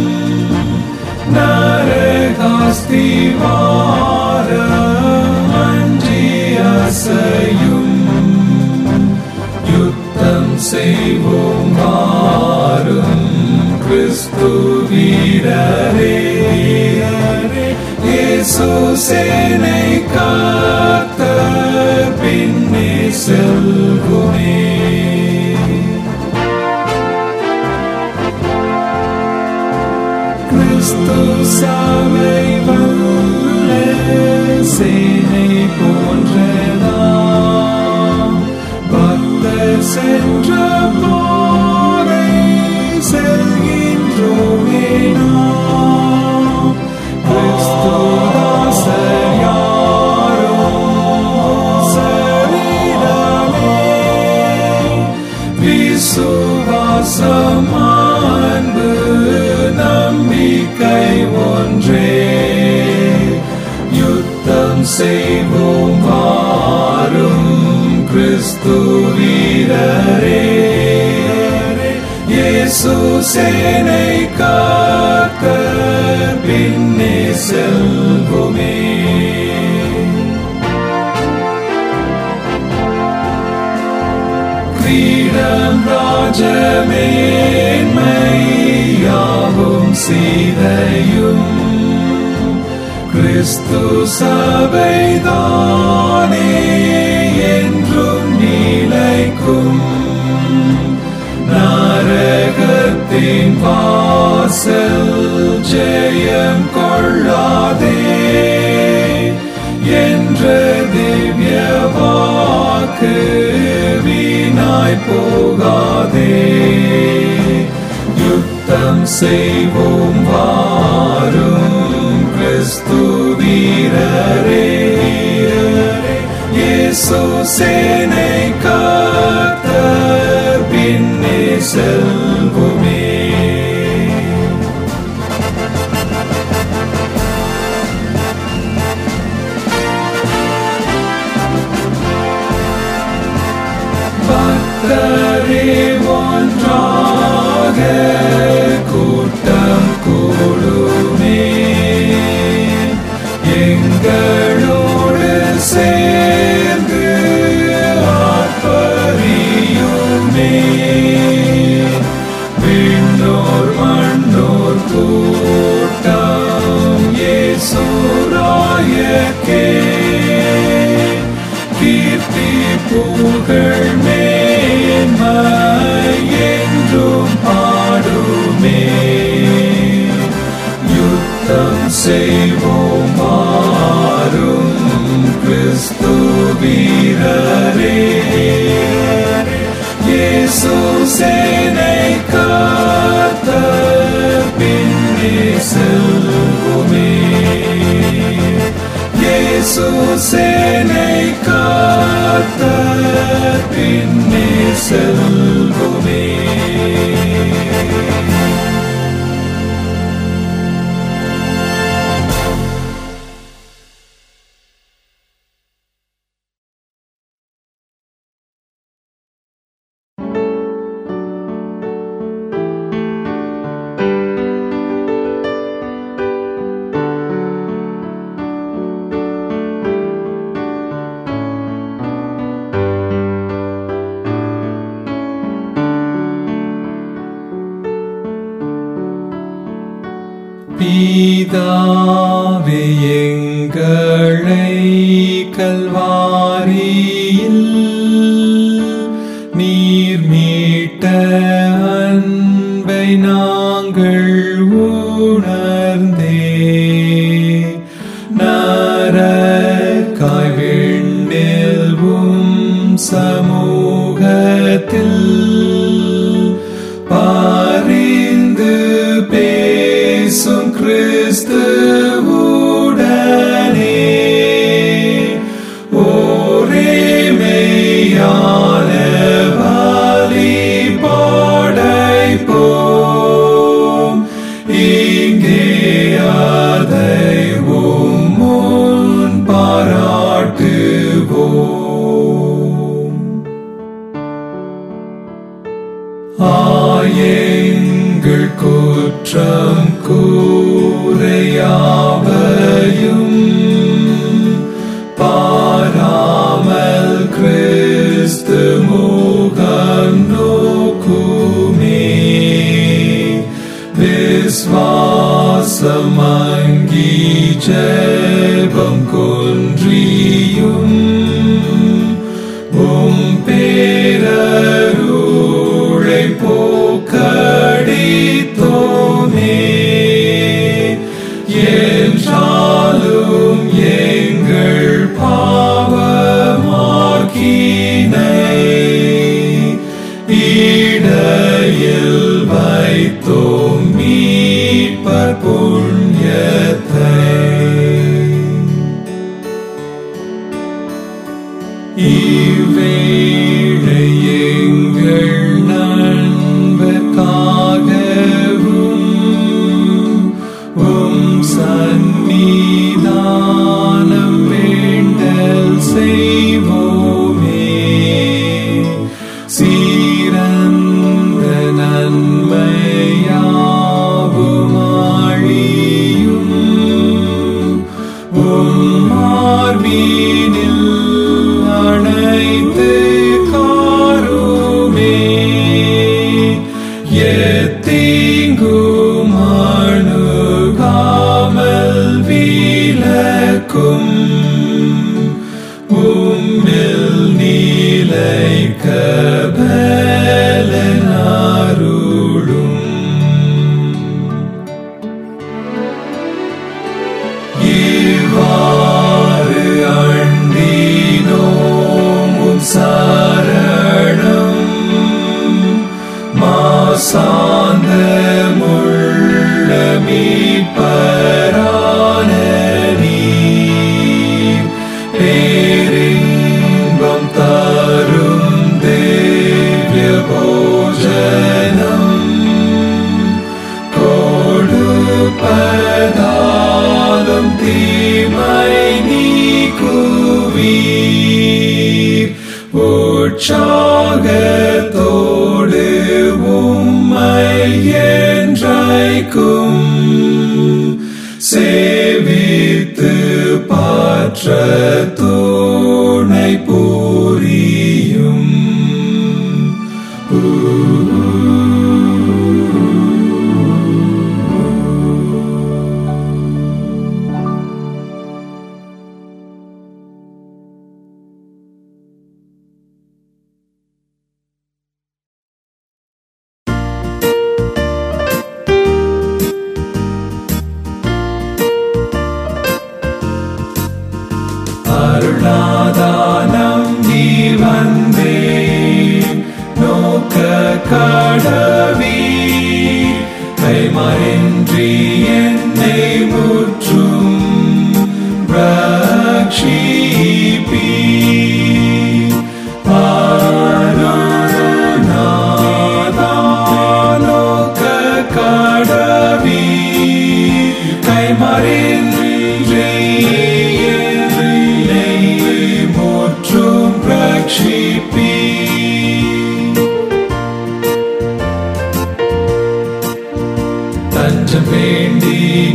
நரகாஸ்தி வார அஞ்சி அசையும் யுத்தம் செய்வோம் வாரும் கிறிஸ்து வீரரே இயேசு சேனை காத்த பின்னே செல்குமே கிறிஸ்து சபை வல்ல சேனை போன்றதாம் பக்தர் சென்ற போரை செல்கின்றோமே நாம் கிறிஸ்துதாசர் யாரோ சரிடமே விசுவாசம் அன்பு நம்பிக்கை ஒன்றே யுத்தம் செய்வோம் வாரும் கிறிஸ்து வீரரே இயேசு சேனை காக்க பின்னே செல்வோமே கிரீடம் ராஜமேன்மையாவும் சீதையும் கிறிஸ்து சபைதானே என்றும் நிலைக்கும் நரகத்தின் வாசல் ஜெயம் கொள்ளாதே என்ற திவ்ய வாக்கு வீணாய் போகாதே யுத்தம் செய்வோம் வாரும் கிறிஸ்து வீரரே இயேசு சேனை காத்த பின்னே செல்வோமே பக்தரே ஒன்றாக கூட்டம் கூடுமே எங்களோடு சேர்ந்து ஆர்ப்பரியுமே விண்ணோர் மண்ணோர் கூட்டம் ஏசுராயக்கே கீர்த்தி புகழ் மேன்மை என்றும் பாடுமே யுத்தம் செய்வோம் மாறும் கிறிஸ்து வீரரே இயேசு சேனை காத்த பின்னே செல்வோமே இயேசு சேனை காத்த பின்னே செல்வோமே ஆ பிதாவே எங்களை கல்வாரியில் நீர் மீட்ட அன்பை நாங்கள் உணர்ந்தே நரக்காய் விண்ணில் உம் சமூகத்தில் பாரிந்து பேசும் கிறிஸ்து உடனே ஒரே மெய்யான பலி படைப்போம் இங்கே அதை உம் முன் பாராட்டுவோம் ஆயங்கள் குற்றம் கூறையாவையும் பாராமல் கிறிஸ்து முகம் நோக்குமே விஸ்வாசம் அங்கி ஜெபம் குன்றியும் உம் பேரருளை போக்கடித்தோமே என்றாலும் எங்கள் பாவமாக்கினை இடையில் வைத்தோம் மீட்பர் புண்ணியத்தை இவ்வேளை எங்கள் நண்பர்க்காகவும் உம் சந்நிதானம் வேண்டல் செய்வோமே சீரந்த நன்மையாவும் ஆழியும் உம் மார்பீனில் அணைத்து காருமே எத்தீங்கும் அணுகாமல் விலக்கும் உம்மில் நீலைக்க பலனாருளும் இவ்வாறு அண்டினோம் உம் சரணம் மாசாந்த முள்ள மீட்பரான நீர் பேரின்பம் தரும் தேவ்ய போஜனம் கொடுப்பதாலும் தீமை நீக்குவீர் உற்சாகத்தோடு உம்மை என்றைக்கும் சேவித்து பாற்ற துணை புரியும் அருளாதானம் நீ வந்தே நோக்க கடவி கைமறின்றி என்னை முற்றும் ரட்சிப்பி அருளாதானோக்க கடவி கைமறின்றி என்னை முற்றும் ரட்சிப்பி தஞ்சம் வேண்டி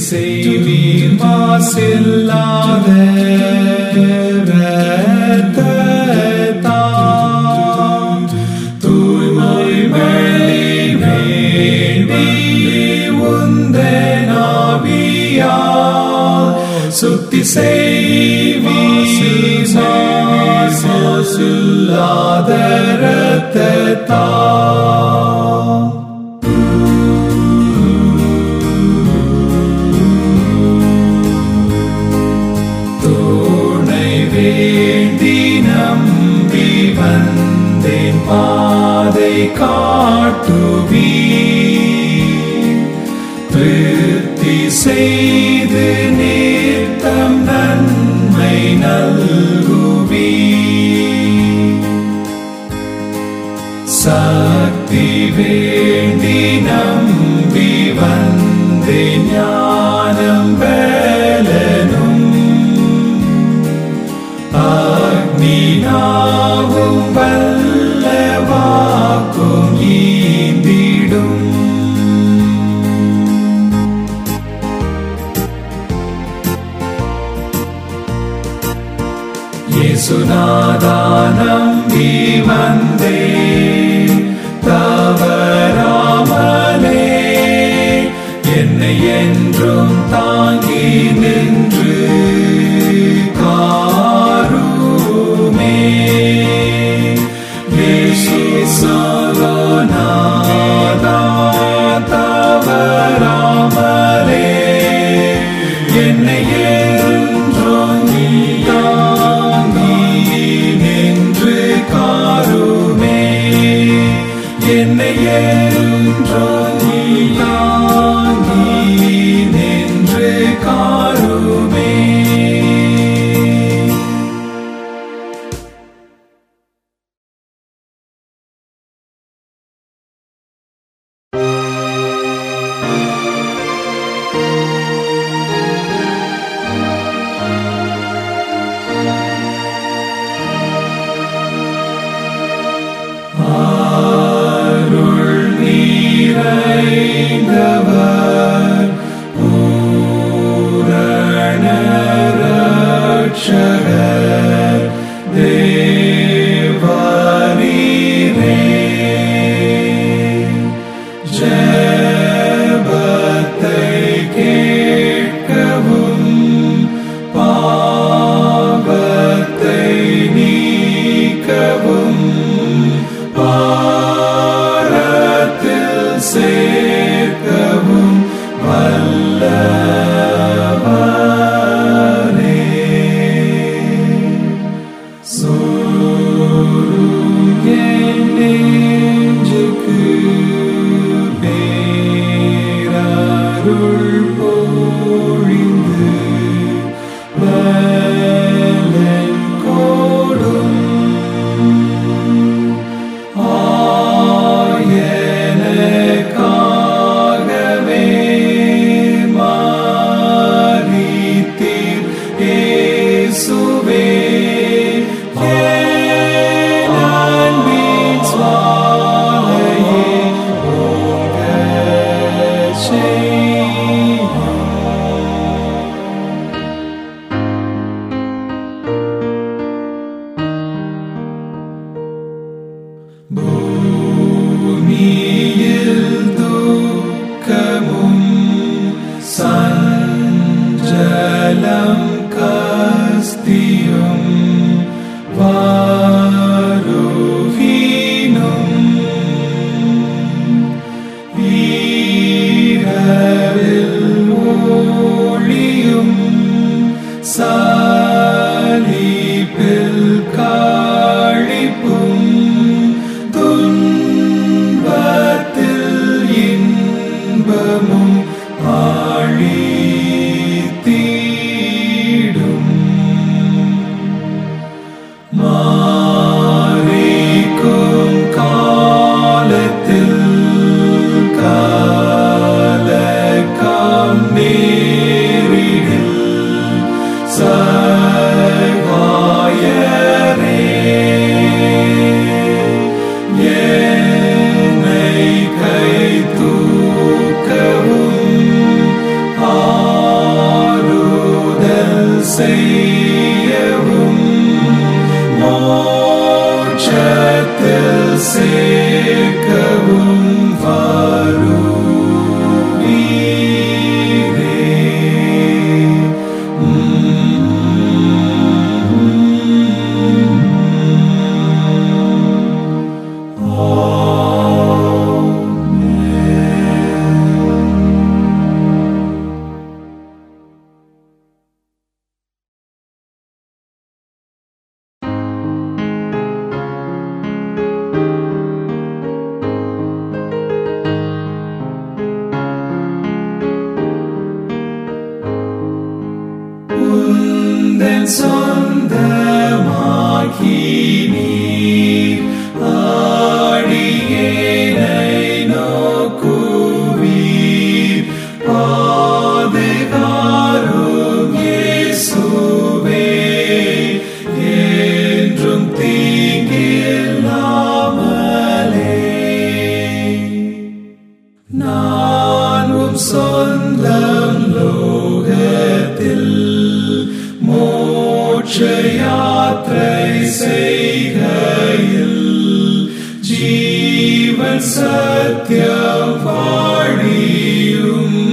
செய்வீர் மாசில்லாத இரத்தத்தால் தூய்மை வெள்ளி வேண்டி உந்தன் ஆவியால் சுத்தி செய்வீர் மாசில்லாத இரத்தத்தால் துணை வேண்டி நம்பி வந்தேன் பாதை காட்டுவி திருப்தி செய்து நேர்த்தம் நன்மை நல்குவி சக்தி வேண்டி நம்பி வந்தேன் ஞானம் பலனும் அக்னினாவும் வல்லவாக்கும் ஈந்திடும் இயேசுநாதானம் நீ வந்தே தவறாமலே என்னை என்றும் தாங்கி நின்று காருமே இயேசுநாதா தவறாமலே என்னை என்றும் நீ தாங்கி நின்று காருமே என்னை என்றும் நீ தாங்கி நின்று காருமே அருள் நீரைந்தவர் பூரண ரட்சகர் தேவரீரே ஜெபத்தை கேட்கவும் பாவத்தை நீக்கவும் பாரத்தில் சேர்க்கவும் வல்லவரே சூரியன் நெஞ்சுக்கு பேரருள் பொழிந்து பலன் கோடும் ஆயனக்காகவே மாறித்தீர் இயேசுவே என் அன்பின் சுவாலையே ஓங்கச் செய்யும். பூமியில் துக்கமும் சஞ்சலம் கஸ்தியும் வாருகினும் ஈரவில் ஒளியும் சாலிப்பில் காழிப்பும் துன்பத்தில் இன்பமும் ஆழித்தீடும் சொந்தமாக்கி நீர் ஆடியேனை நோக்குவீர் பாதுகாரும் இயேசுவே என்றும் தீங்கில்லாமலே நான் உம் சொந்தம் லோகத்தில் மோட்ச யாத்திரை செய்கையில் ஜீவன் சத்தியம் வாழியும்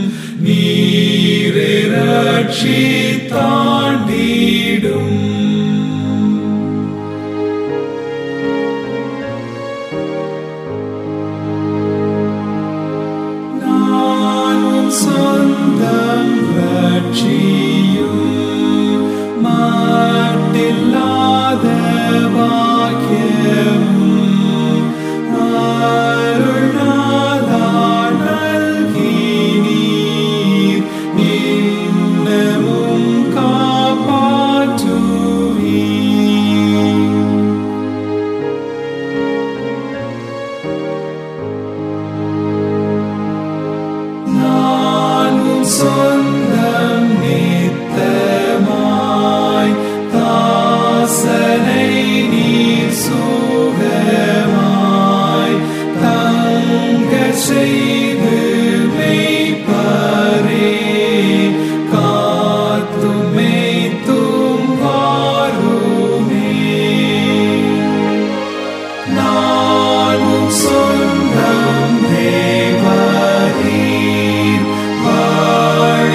நீரே ரட்சி தாண்டிடும் நானும் சொந்தம் ரட்சியும் மாட்டில்லாத வாக்கியம் அருள்நாதா நல்கி நீர் இன்னமும் காப்பாற்றுவீர் நானும் சொந்தம் நித்தமாய் தாசனை நீர் சுகமாய் தங்க செய்து மெய்ப்பரே காத்தும் மெய்த்தும் வாருமே நானும் சொந்தம் தேவரீர் வாழ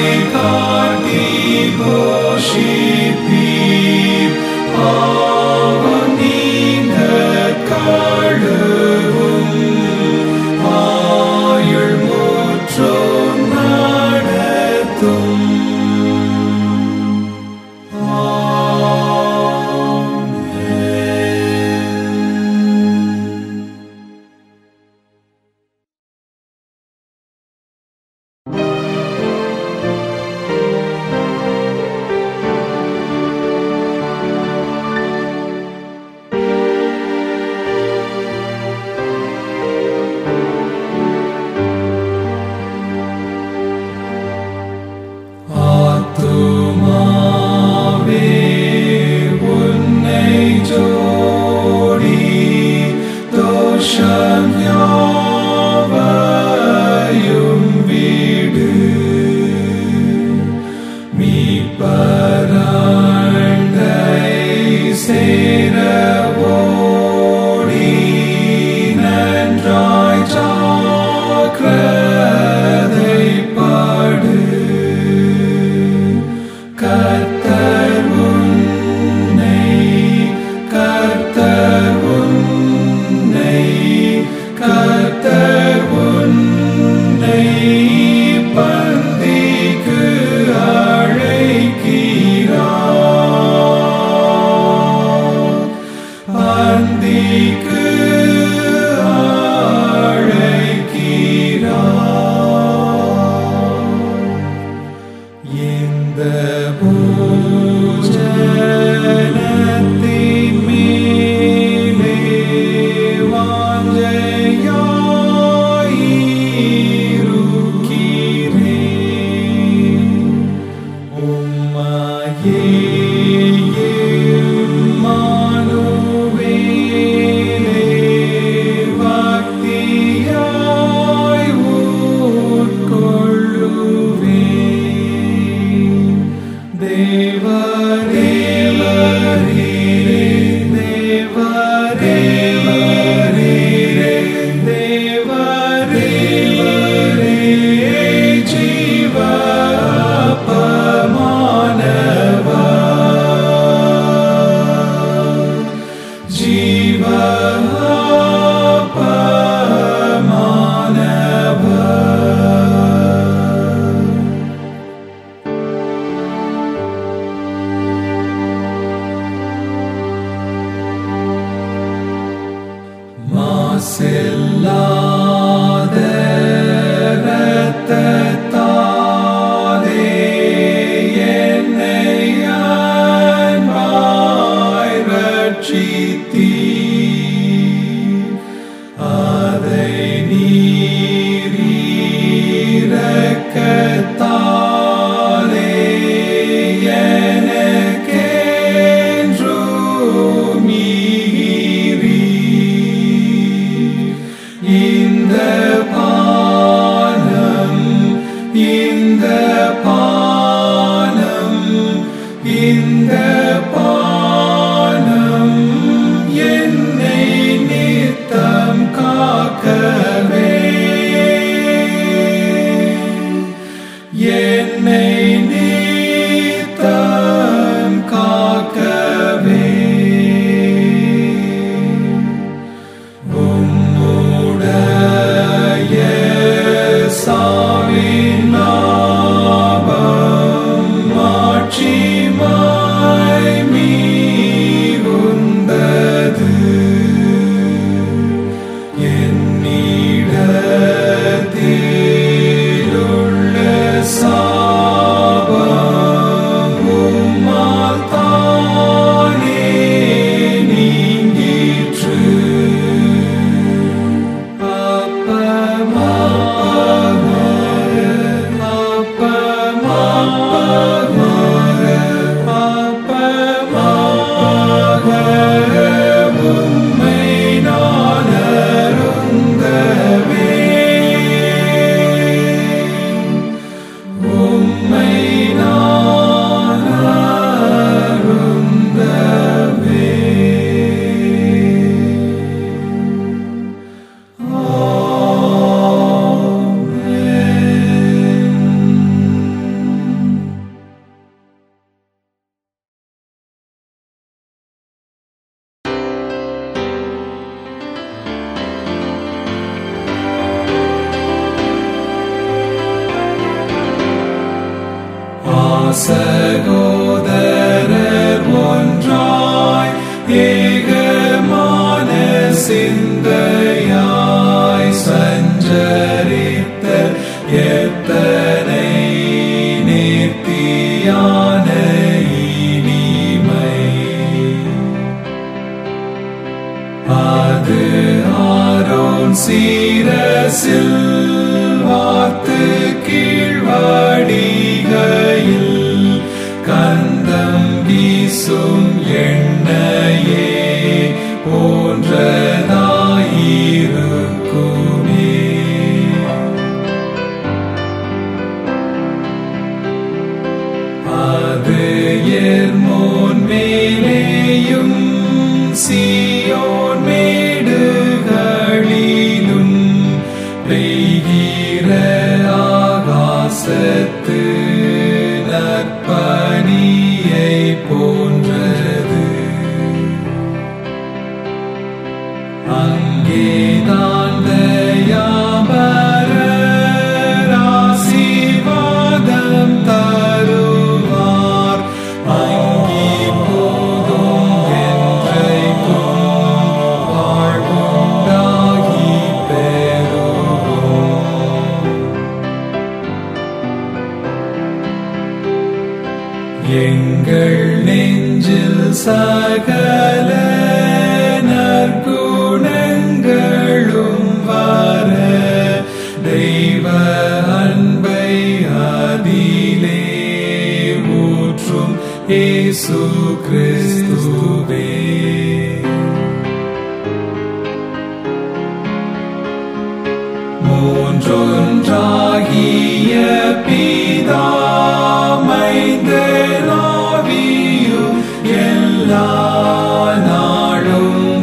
இந்த பானம் இந்த பானம் என்னை நித்தம் காக்கவே என்னை நித்தம் காக்கவே உம்முடைய சாவின் ஞாபகம் மாட்சிமாய் மீகுந்தது. என்னிடத்திலுள்ள சாபம் உம்மால் தானே நீங்கிற்று. சகோதரர் ஒன்றாய் ஏகமான சிந்தையாய் சஞ்சரித்த எத்தனை நேர்த்தியான இனிமை அது ஆரோன் சீரசில் வார்த்து கீழ்வடிகையில் கந்தம் வீசும் எண்ணையே போன்றதாயிருக்குமே அது எர்மோன் மேலேயும் சீயோன் மேடுகளிலும் பெய்கிற ஆகாசத்து நற்பனியை போன்றது அங்கேதான் தயாபரர் ஆசீர்வாதம் தருவார் அங்கே போதும் என்றைக்கும் வாழ்வுண்டாகி பெறுவோம் எங்கள் நெஞ்சில் சகல நற்குணங்களும் வர தெய்வ அன்பை அதிலே ஊற்றும் இயேசு கிறிஸ்துவே மூன்றொன்றாகிய பிதாமைந்தனாவியும் எல்லா நாளும்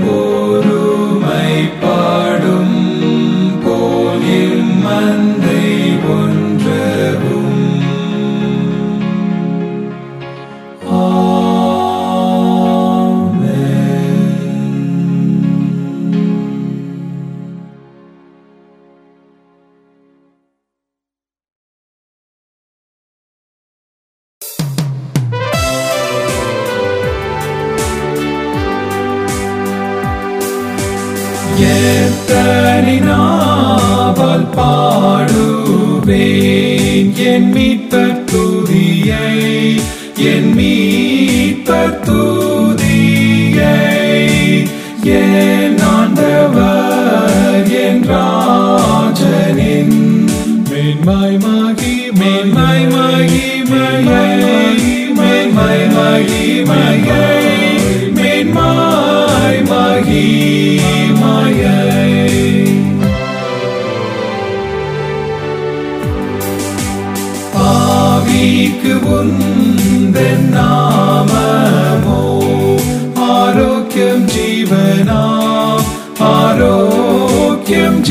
ஒருமைப்படும் போல் இம்மந்தை ஒன்றவும் எத்தனினாவல் பாடுவேன் என் மீட்பர் துதியை என் மீட்பர் துதியை என் ஆண்டவர் என் ராஜனின் மேன்மாய் மாகி மேன்மாய் மாகி மேன்மாய் மாகி மேன்மாய் மாகி மாயை ஆவிக்கு உந்தன் நாமமோ ஆரோக்கியம் ஜீவனாம் ஆரோக்கியம்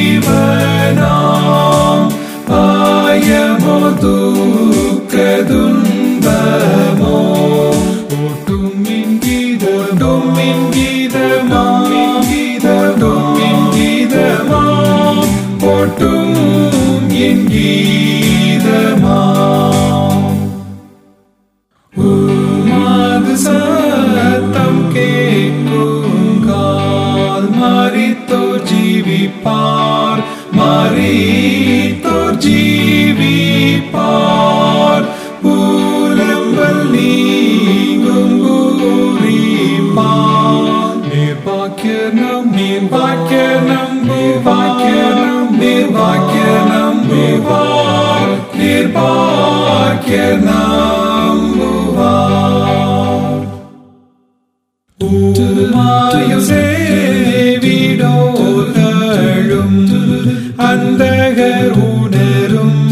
ஜீவனாம் பயமோ துக்க துன்பமோ ஓட்டும் இங்கீதம் இங்கீதமாம் இங்கீதம் இங்கீதமாம் ஓட்டும் இங்கீதமாம் உமது சத்தம் கேட்குங்கால் மரித்தோர் ஜீவிப்பார் மரித்தோர் ஜீவிப்பார் புலம்பல் நீங்கும் கூறிப்பார் நிர்வாக்கியம் நிர்வாக்கியம் நிர்வாக்கியம் நிர்வாக்கியம் நம்புவார் நிர்வாக்கியம் நம்புவார் ஊமாயும் சேவிடோர்களும் அந்தகர் உணரும்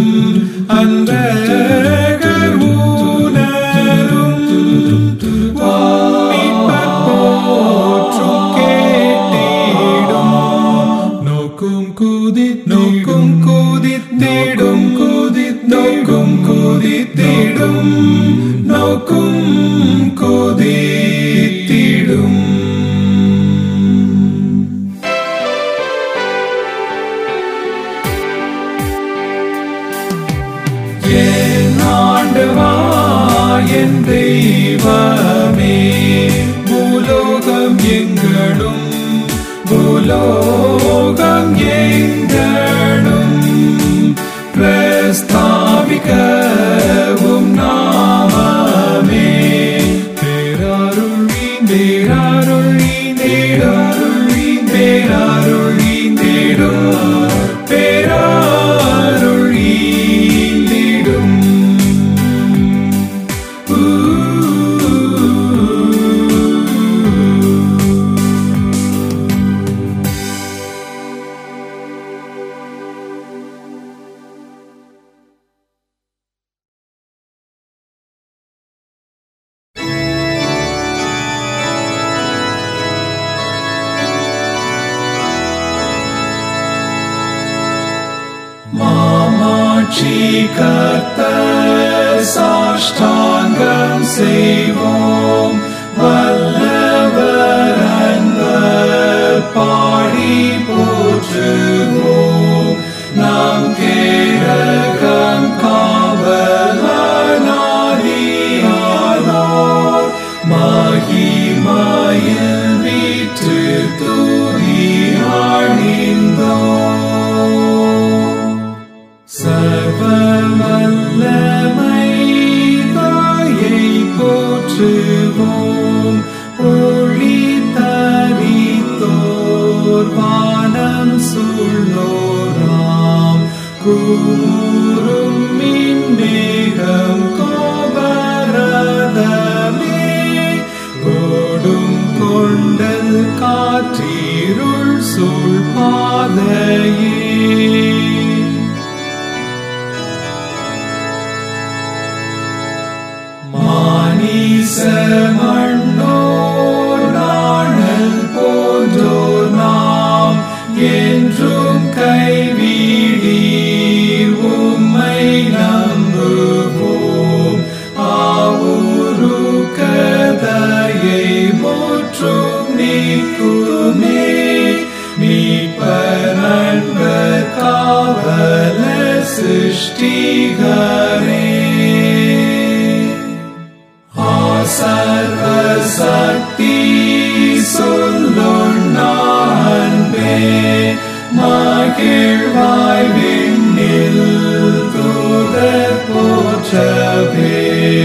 அந்தகர் உணரும் மீட்பர் போற்றும் கேட்டிடும் நோக்கும் குதித் நோக்கும் குதித்திடும் குதித் நோக்கும் குதித்திடும் நோக்கும் குதித்திடும் என் ஆண்டவா என் தெய்வமே பூலோகம் எங்களும் பூலோகம் எங்களும் பிரஸ்தாபிக்கவும் நாமமே பேராருளி பேராருளி தேடாருளி பேராருளி தேடும் பேராருளி தேடும் மாமாட்சி கத்த சாஷ்டாங்கம் செய்வோம் வல்லவர் அன்பர் பாடி போற்றுவோம் நாம் கேரகம் காவலானாதியானோர் மகிமாயில் வீற்று தூதி அணிந்தோம் சர்வ வல்லமை தாயை போற்றுவோம் ஒளி தரித்தோர் வானம் சூழ்ந்தோராம் கூறும் மின்னேகம் கோபரதமே கோடும் கொண்டல் காற்றீருள் சூழ் பாதையே மானிச மண்ணோர் நாணல் போன்றோர் நாம் என்றும் கைவிடீர் உம்மை நம்புவோம் ஆவுரு கதையை முற்றும் நீக்குமே மீட்பர் நண்பர் காவல சிருஷ்டிகரே சர்வசக்தி சொல்லுண்ணான்பே மகிழ்வாய் விண்ணில் தூதர் போற்றவே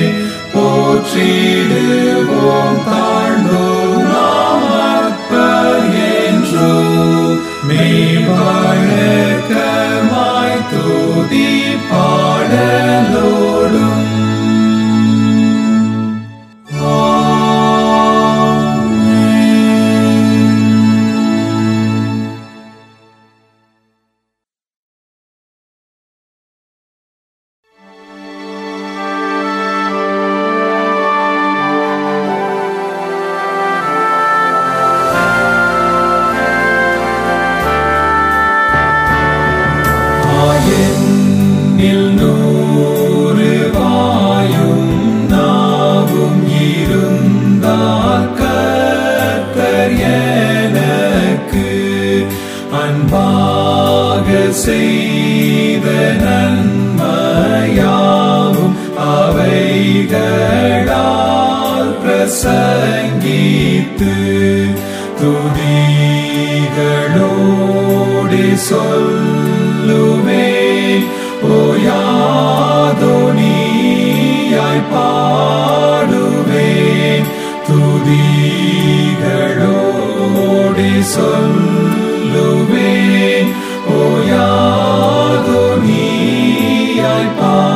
போற்றிடுவோம் தாழ்ந்தோம் நாம் அற்பர் என்றும் மேம்பழக்கமாய் தூதி பாடலோடும் பிரசங்கித்து துதிகளோடு சொல்லுவேன் ஓயாதோ நீயாய் பாடுவேன் துதிகளோடு சொல்லுவேன் ஓயாதோ நீயாய்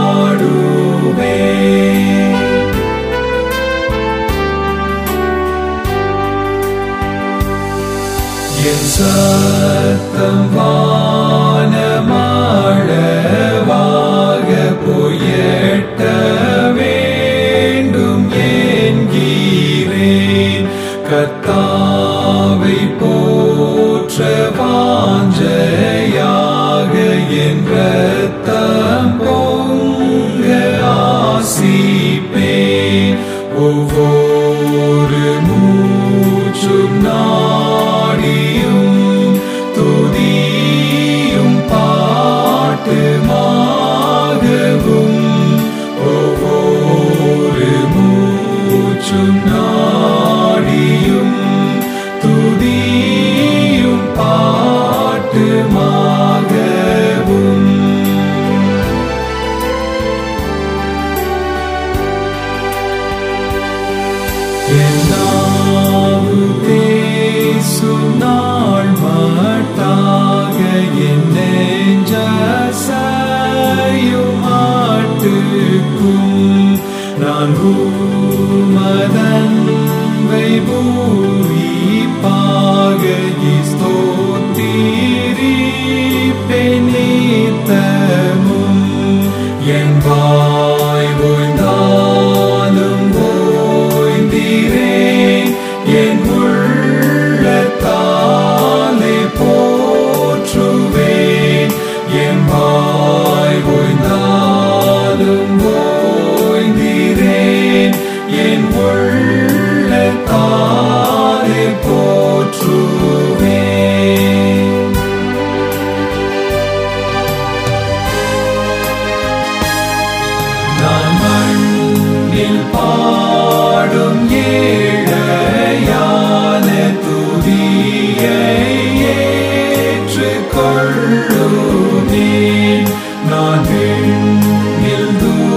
பாடுவேன் என் சத்தம் வானமாழவாக போயட்ட வேண்டும் என்கிறேன் கத்தாவை போற்ற வாஞ்சையாக என் ரத்தம் பொங்க ஆசிப்பேன் ஒவ்வொரு மூச்சும் நாடியும் துதியும் பாட்டுமாகவும் ஒவ்வொரு மூச்சும் நாடியும் துதியும் பாட்டுமாகவும் என்னாவு பேசும் நாள் மாட்டாக என் நெஞ்ச சாயும் மாட்டுக்கும் நான் பூமதன்வை பூரிப்பாக ஸ்தோத்திரிப்பெனித்தமும் என் வாய் ஓய்ந்தாலும் ஓய்ந்திரேன் என் உள்ளத்தாலே போற்றுவேன் என் வாய் ஓய்ந்தாலும் ஓய்ந்திரேன் என் உள்ளத்தாலே போற்றுவேன் நான் மண்ணில் பாடும் ஏழையான துதியை ஏற்றுக்கொள்ளுவேன் நான் விண்ணில்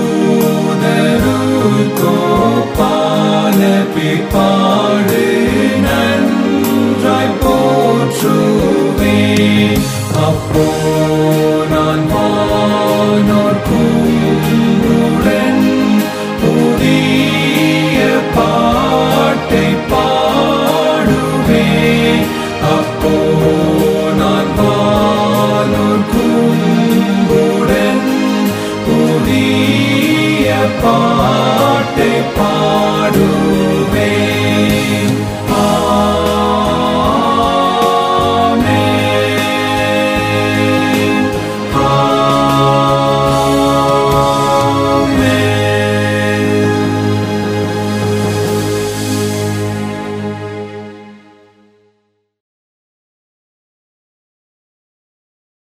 தூதருக்கோ பால பிற்பாடு நன்றாய் போற்றுவேன் அப்போ நான் வானோர் கூடன் புதிய பாட்டை பாடுவேன் அப்போ நான் வானோர் கூடன் புதிய பாட்டை